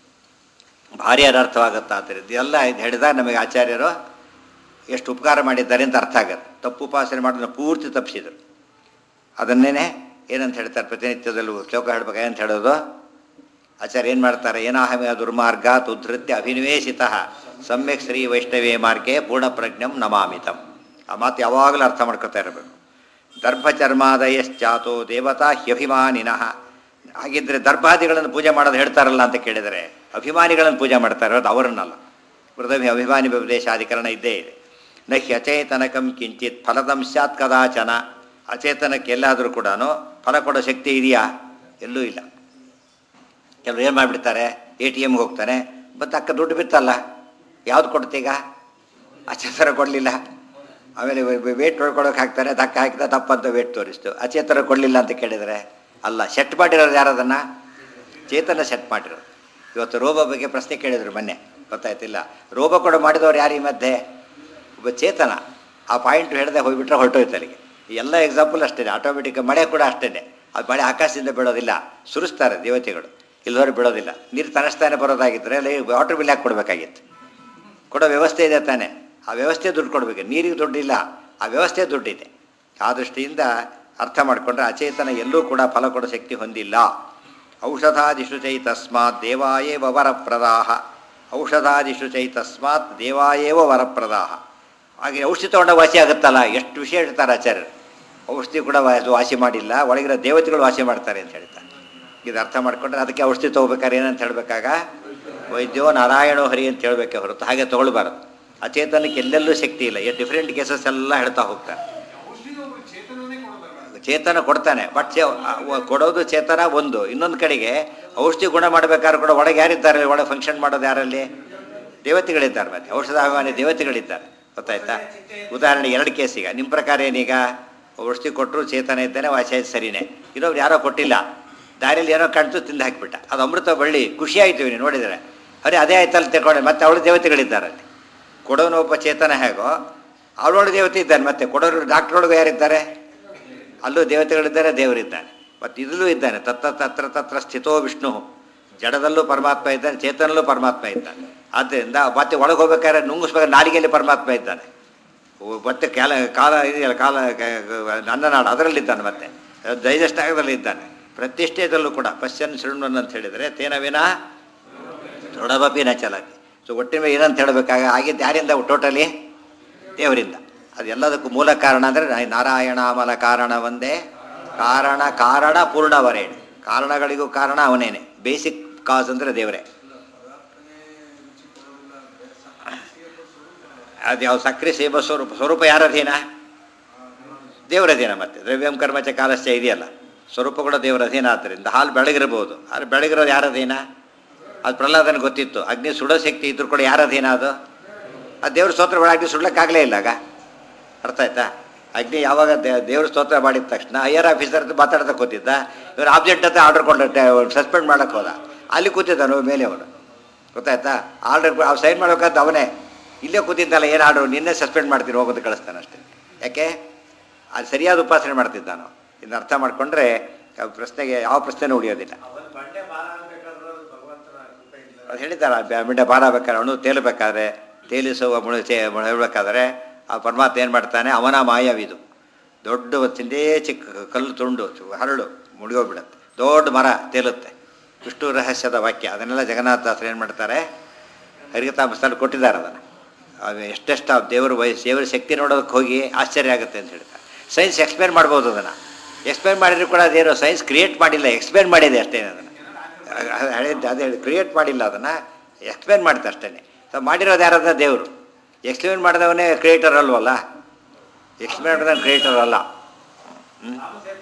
ಭಾರಿ ಅನರ್ಥವಾಗುತ್ತಾ ಆದ್ದರಿಂದ ಎಲ್ಲ ಇದು ಹೇಳಿದಾಗ ನಮಗೆ ಆಚಾರ್ಯರು ಎಷ್ಟು ಉಪಕಾರ ಮಾಡಿದ್ದಾರೆ ಅಂತ ಅರ್ಥ ಆಗುತ್ತೆ ತಪ್ಪು ಉಪಾಸನೆ ಮಾಡೋದನ್ನ ಪೂರ್ತಿ ತಪ್ಪಿಸಿದರು ಅದನ್ನೇನೆ ಏನಂತ ಹೇಳ್ತಾರೆ ಪ್ರತಿನಿತ್ಯದಲ್ಲೂ ಶ್ಲೋಕ ಹೇಳ್ಬೇಕು ಏನಂತ ಹೇಳೋದು ಆಚಾರ್ಯ ಏನು ಮಾಡ್ತಾರೆ ಏನಾಹಮೆ ದುರ್ಮಾರ್ಗ ಉದ್ಧೃತ್ಯ ಅಭಿನಿವೇಶಿತ ಸಮ್ಯಕ್ ಶ್ರೀ ವೈಷ್ಣವೇ ಮಾರ್ಗೆ ಪೂರ್ಣಪ್ರಜ್ಞಂ ನಮಾಮಿತಂ ಆ ಮಾತು ಯಾವಾಗಲೂ ಅರ್ಥ ಮಾಡ್ಕೊತಾ ಇರಬೇಕು ದರ್ಭಚರ್ಮಾದಯಶ್ಚಾತೋ ದೇವತಾ ಹ್ಯಭಿಮಾನಿನಃ ಹಾಗಿದ್ರೆ ದರ್ಭಾದಿಗಳನ್ನು ಪೂಜೆ ಮಾಡೋದು ಹೇಳ್ತಾರಲ್ಲ ಅಂತ ಕೇಳಿದರೆ ಅಭಿಮಾನಿಗಳನ್ನು ಪೂಜೆ ಮಾಡ್ತಾರೆ ಅದು ಅವರನ್ನಲ್ಲ ಪೃಥ್ವಿ ಅಭಿಮಾನಿ ಉಪದೇಶಾಧಿಕರಣ ಇದ್ದೇ ಇದೆ ನ ಹ್ಯಚೇತನಕಂ ಕಿಂಚಿತ್ ಫಲದಂ ಸ್ಯಾತ್ ಕದಾಚನ ಅಚೇತನಕ್ಕೆ ಎಲ್ಲಾದರೂ ಕೂಡ ಫಲ ಕೊಡೋ ಶಕ್ತಿ ಇದೆಯಾ ಎಲ್ಲೂ ಇಲ್ಲ ಕೆಲವರು ಏನು ಮಾಡಿಬಿಡ್ತಾರೆ ಎ ಟಿ ಎಮ್ಗೆ ಹೋಗ್ತಾನೆ ಮತ್ತು ಅಕ್ಕ ದುಡ್ಡು ಬಿತ್ತಲ್ಲ ಯಾವ್ದು ಕೊಡ್ತೀಗ ಅಚೇತರ ಕೊಡಲಿಲ್ಲ ಆಮೇಲೆ ವೇಟ್ ನೋಡ್ಕೊಳಕ್ಕೆ ಹಾಕ್ತಾರೆ ದಕ್ಕ ಹಾಕಿದ ತಪ್ಪಂತ ವೇಟ್ ತೋರಿಸ್ತು ಅಚೇತರ ಕೊಡಲಿಲ್ಲ ಅಂತ ಕೇಳಿದರೆ ಅಲ್ಲ ಸೆಟ್ ಮಾಡಿರೋದು ಯಾರದನ್ನು ಚೇತನ ಸೆಟ್ ಮಾಡಿರೋದು ಇವತ್ತು ರೋಬೋ ಬಗ್ಗೆ ಪ್ರಶ್ನೆ ಕೇಳಿದ್ರು ಮೊನ್ನೆ ಗೊತ್ತಾಯ್ತಿಲ್ಲ ರೋಬೋ ಕೂಡ ಮಾಡಿದವ್ರು ಯಾರು ಈ ಮಧ್ಯೆ ಒಬ್ಬ ಚೇತನ ಆ ಪಾಯಿಂಟ್ ಹೇಳಿದೆ ಹೋಗ್ಬಿಟ್ರೆ ಹೊರಟೋಯ್ತು ಅಲ್ಲಿಗೆ ಈ ಎಲ್ಲ ಎಕ್ಸಾಂಪಲ್ ಅಷ್ಟೇ ಆಟೋಮೆಟಿಕ್ ಮಳೆ ಕೂಡ ಅಷ್ಟೇ ಅದು ಮಳೆ ಆಕಾಶದಿಂದ ಬೀಳೋದಿಲ್ಲ ಸುರಿಸ್ತಾರೆ ದೇವತೆಗಳು ಇಲ್ಲದವ್ರು ಬಿಡೋದಿಲ್ಲ ನೀರು ತನಸ್ತಾನೆ ಬರೋದಾಗಿದ್ದರೆ ಅಲ್ಲಿ ವಾಟರ್ ಬಿಲ್ ಹಾಕಿ ಕೊಡಬೇಕಾಗಿತ್ತು ಕೊಡೋ ವ್ಯವಸ್ಥೆ ಇದೆ ತಾನೆ ಆ ವ್ಯವಸ್ಥೆ ದುಡ್ಡು ಕೊಡಬೇಕು ನೀರಿಗೆ ದುಡ್ಡಿಲ್ಲ ಆ ವ್ಯವಸ್ಥೆ ದುಡ್ಡಿದೆ ಆ ದೃಷ್ಟಿಯಿಂದ ಅರ್ಥ ಮಾಡಿಕೊಂಡ್ರೆ ಅಚೇತನ ಎಲ್ಲೂ ಕೂಡ ಫಲ ಕೊಡೋ ಶಕ್ತಿ ಹೊಂದಿಲ್ಲ ಔಷಧಾದಿಷು ಚೈ ತಸ್ಮಾತ್ ದೇವಾಯೇವ ವರಪ್ರದಾಹ ಔಷಧಾದಿಷು ಚೈ ತಸ್ಮಾತ್ ದೇವಾಯೇವ ವರಪ್ರದಾಹ ಹಾಗೆ ಔಷಧಿ ತೊಗೊಂಡ ವಾಸಿ ಆಗುತ್ತಲ್ಲ ಎಷ್ಟು ವಿಷಯ ಹೇಳ್ತಾರೆ ಆಚಾರ್ಯರು ಔಷಧಿ ಕೂಡ ವಾ- ವಾಸಿ ಮಾಡಿಲ್ಲ ಒಳಗಿರೋ ದೇವತೆಗಳು ವಾಸಿ ಮಾಡ್ತಾರೆ ಅಂತ ಹೇಳ್ತಾರೆ ಇದು ಅರ್ಥ ಮಾಡ್ಕೊಂಡ್ರೆ ಅದಕ್ಕೆ ಔಷಧಿ ತೊಗೋಬೇಕಾದ್ರೆ ಏನಂತ ಹೇಳಬೇಕಾಗ ವೈದ್ಯೋ ನಾರಾಯಣೋ ಹರಿ ಅಂತ ಹೇಳಬೇಕೆ ಹೊರತು ಹಾಗೆ ತೊಗೊಳ್ಬಾರ್ದು ಅಚೇತನಕ್ಕೆ ಎಲ್ಲೆಲ್ಲೂ ಶಕ್ತಿ ಇಲ್ಲ ಎಷ್ಟು ಡಿಫ್ರೆಂಟ್ ಕೇಸಸ್ ಎಲ್ಲ ಹೇಳ್ತಾ ಹೋಗ್ತಾರೆ ಚೇತನ ಕೊಡ್ತಾನೆ ಬಟ್ ಚೇ ಅ- ಕೊಡೋದು ಚೇತನ ಒಂದು ಇನ್ನೊಂದು ಕಡೆಗೆ ಔಷಧಿ ಗುಣ ಮಾಡಬೇಕಾದ್ರೆ ಕೂಡ ಒಳಗೆ ಯಾರಿದ್ದಾರೆ ಒಳಗೆ ಫಂಕ್ಷನ್ ಮಾಡೋದು ಯಾರಲ್ಲಿ ದೇವತೆಗಳಿದ್ದಾರೆ ಮತ್ತೆ ಔಷಧಾಭಿಮಾನಿ ದೇವತೆಗಳಿದ್ದಾರೆ ಗೊತ್ತಾಯ್ತಾ ಉದಾಹರಣೆ ಎರಡು ಕೇಸೀಗ ನಿಮ್ಮ ಪ್ರಕಾರ ಏನೀಗ ಔಷಧಿ ಕೊಟ್ಟರು ಚೇತನ ಇದ್ದಾನೆ ವಾಸಿ ಆಯ್ತು ಸರಿನೇ ಇನ್ನೊಬ್ರು ಯಾರೋ ಕೊಟ್ಟಿಲ್ಲ ದಾರಿಯಲ್ಲಿ ಏನೋ ಕಾಣ್ತು ತಿಂದು ಹಾಕಿಬಿಟ್ಟ ಅದು ಅಮೃತ ಬಳ್ಳಿ ಖುಷಿ ಆಯ್ತು ನೀವು ನೋಡಿದರೆ ಅರೆ ಅದೇ ಆಯ್ತಲ್ಲ ತಿಳ್ಕೊಂಡೆ ಮತ್ತೆ ಅವಳು ದೇವತೆಗಳಿದ್ದಾರೆ ಅಲ್ಲಿ ಕೊಡೋನು ಒಬ್ಬ ಚೇತನ ಹೇಗೋ ಅವಳೊಳಗೆ ದೇವತೆ ಇದ್ದಾನೆ ಮತ್ತೆ ಕೊಡೋರು ಡಾಕ್ಟ್ರೊಳಗೆ ಯಾರಿದ್ದಾರೆ ಅಲ್ಲೂ ದೇವತೆಗಳಿದ್ದಾರೆ ದೇವರಿದ್ದಾನೆ ಮತ್ತು ಇದರಲ್ಲೂ ಇದ್ದಾನೆ ತತ್ತ ತತ್ರ ತತ್ರ ಸ್ಥಿತೋ ವಿಷ್ಣು ಜಡದಲ್ಲೂ ಪರಮಾತ್ಮ ಇದ್ದಾನೆ ಚೇತನಲ್ಲೂ ಪರಮಾತ್ಮ ಇದ್ದಾನೆ ಆದ್ದರಿಂದ ಮತ್ತೆ ಒಳಗೆ ಹೋಗ್ಬೇಕಾದ್ರೆ ನುಂಗಿಸ್ಬೇಕಾದ್ರೆ ನಾಲಿಗೆಯಲ್ಲಿ ಪರಮಾತ್ಮ ಇದ್ದಾನೆ ಓ- ಮತ್ತೆ ಕಾಲ ಕಾಲ ಇದೆಯಲ್ಲ ಕಾಲ ಕ- ಅನ್ನನಾಡು ಅದರಲ್ಲಿದ್ದಾನೆ ಮತ್ತೆ ಡೈಜೆಸ್ಟ್ ಆಗೋದ್ರಲ್ಲಿ ಇದ್ದಾನೆ ಪ್ರತಿಷ್ಠೆಯದಲ್ಲೂ ಕೂಡ ಪಶ್ಚನ್ ಶೃಣ್ವನ್ ಅಂತ ಹೇಳಿದರೆ ತೇನ ವಿನ ದೃಢಬಪಿನ ಚಲತಿ ಸೊ ಒಟ್ಟಿನ ಮೇಲೆ ಏನಂತ ಹೇಳಬೇಕಾಗ ಆಗಿದ್ದು ಯಾರಿಂದ ಟೋಟಲಿ ದೇವರಿಂದ ಅದೆಲ್ಲದಕ್ಕೂ ಮೂಲ ಕಾರಣ ಅಂದರೆ ನಾರಾಯಣಾಮಲ ಕಾರಣ ಒಂದೇ ಕಾರಣ ಕಾರಣ ಪೂರ್ಣವರೇಣೆ ಕಾರಣಗಳಿಗೂ ಕಾರಣ ಅವನೇನೆ ಬೇಸಿಕ್ ಕಾಸ್ ಅಂದರೆ ದೇವರೇ ಅದು ಯಾವ ಸಕ್ರೆ ಸೇವ ಸ್ವರೂಪ ಸ್ವರೂಪ ಯಾರ ಅಧೀನ ದೇವರ ಅಧೀನ ಮತ್ತೆ ದ್ರವ್ಯಂ ಕರ್ಮಚ ಕಾಲಶ್ಚ ಇದೆಯಲ್ಲ ಸ್ವರೂಪ ಕೂಡ ದೇವರ ಅಧೀನ ಆದ್ದರಿಂದ ಹಾಲು ಬೆಳಗಿರ್ಬೋದು ಆದರೆ ಬೆಳಗಿರೋದು ಯಾರ ಅಧೀನ ಅದು ಪ್ರಹ್ಲಾದನಿಗೆ ಗೊತ್ತಿತ್ತು ಅಗ್ನಿ ಸುಡೋ ಶಕ್ತಿ ಇದ್ರೂ ಕೂಡ ಯಾರ ಅಧೀನ ಅದು ಆ ದೇವ್ರ ಸ್ತೋತ್ರ ಅಗ್ನಿ ಸುಡ್ಲಿಕ್ಕಾಗಲೇ ಇಲ್ಲ ಆಗ ಅರ್ಥ ಆಯ್ತಾ ಅಗ್ನಿ ಯಾವಾಗ ದೇ- ದೇವ್ರ ಸ್ತೋತ್ರ ಮಾಡಿದ ತಕ್ಷಣ ಹೈಯರ್ ಆಫೀಸರ್ ಹತ್ರ ಮಾತಾಡ್ತಾ ಕೂತಿದ್ದ ಇವ್ರು ಆಬ್ಜೆಕ್ಟ್ ಅಂತ ಆರ್ಡರ್ ಕೊಂಡು ಸಸ್ಪೆಂಡ್ ಮಾಡಕ್ಕೆ ಹೋದ ಅಲ್ಲಿ ಕೂತಿದ್ದಾನು ಮೇಲೆ ಅವನು ಗೊತ್ತಾಯ್ತಾ ಆರ್ಡರ್ ಅವ್ರು ಸೈನ್ ಮಾಡ್ಬೇಕಂತ ಅವನೇ ಇಲ್ಲೇ ಕೂತಿದ್ದಲ್ಲ ಏನು ಆರ್ಡರ್ ನಿನ್ನೆ ಸಸ್ಪೆಂಡ್ ಮಾಡ್ತೀನಿ ಹೋಗೋದು ಕಳಿಸ್ತಾನೆ ಅಷ್ಟೇ ಯಾಕೆ ಅದು ಸರಿಯಾದ ಉಪಾಸನೆ ಮಾಡ್ತಿದ್ದಾನು ಇನ್ನು ಅರ್ಥ ಮಾಡಿಕೊಂಡ್ರೆ ಪ್ರಶ್ನೆಗೆ ಯಾವ ಪ್ರಶ್ನೆನೂ ಉಳಿಯೋದಿಲ್ಲ ಅದು ಹೇಳಿದ್ದಾರೆ ಬೆ- ಮಿಂಡ ಬಾರ ಬೇಕಾದ್ರೆ ಅವನು ತೇಲಬೇಕಾದ್ರೆ ತೇಲಿಸುವ ಮುಳು ತೇ ಹೇಳ್ಬೇಕಾದ್ರೆ ಆ ಪರಮಾತ್ಮ ಏನು ಮಾಡ್ತಾನೆ ಅವನ ಮಾಯವಿದು ದೊಡ್ಡ ತಿಂದೇ ಚಿಕ್ಕ ಕಲ್ಲು ತುಂಡು ಚು- ಹರಳು ಮುಳುಗೋಗ್ಬಿಡುತ್ತೆ ದೊಡ್ಡ ಮರ ತೇಲುತ್ತೆ ವಿಷ್ಣು ರಹಸ್ಯದ ವಾಕ್ಯ ಅದನ್ನೆಲ್ಲ ಜಗನ್ನಾಥದಾಸರು ಏನು ಮಾಡ್ತಾರೆ ಹರಿಕತಾಮಸ್ಥಲ್ಲಿ ಕೊಟ್ಟಿದ್ದಾರೆ ಅದನ್ನು ಅದು ಎಷ್ಟೆಷ್ಟು ಆ ದೇವರು ವಯಸ್ಸು ದೇವರ ಶಕ್ತಿ ನೋಡೋದಕ್ಕೆ ಹೋಗಿ ಆಶ್ಚರ್ಯ ಆಗುತ್ತೆ ಅಂತ ಹೇಳ್ತಾರೆ ಸೈನ್ಸ್ ಎಕ್ಸ್ಪ್ಲೇನ್ ಮಾಡ್ಬೋದು ಅದನ್ನು ಎಕ್ಸ್ಪ್ಲೇನ್ ಮಾಡಿದ್ರು ಕೂಡ ಅದೇನು ಸೈನ್ಸ್ ಕ್ರಿಯೇಟ್ ಮಾಡಿಲ್ಲ ಎಕ್ಸ್ಪ್ಲೇನ್ ಮಾಡಿದೆ ಅಷ್ಟೇ ಅದನ್ನು ಹೇಳಿದ್ದು ಅದೇ ಕ್ರಿಯೇಟ್ ಮಾಡಿಲ್ಲ ಅದನ್ನು ಎಕ್ಸ್ಪ್ಲೇನ್ ಮಾಡ್ತಾ ಅಷ್ಟೇ ಸೊ ಮಾಡಿರೋದು ಯಾರದ ದೇವರು ಎಕ್ಸ್ಪ್ಲೇನ್ ಮಾಡಿದವನೇ ಕ್ರಿಯೇಟರ್ ಅಲ್ವಲ್ಲ ಎಕ್ಸ್ಪ್ಲೇನ್ ಮಾಡಿದವನು ಕ್ರಿಯೇಟರ್ ಅಲ್ಲ ಹ್ಮ್?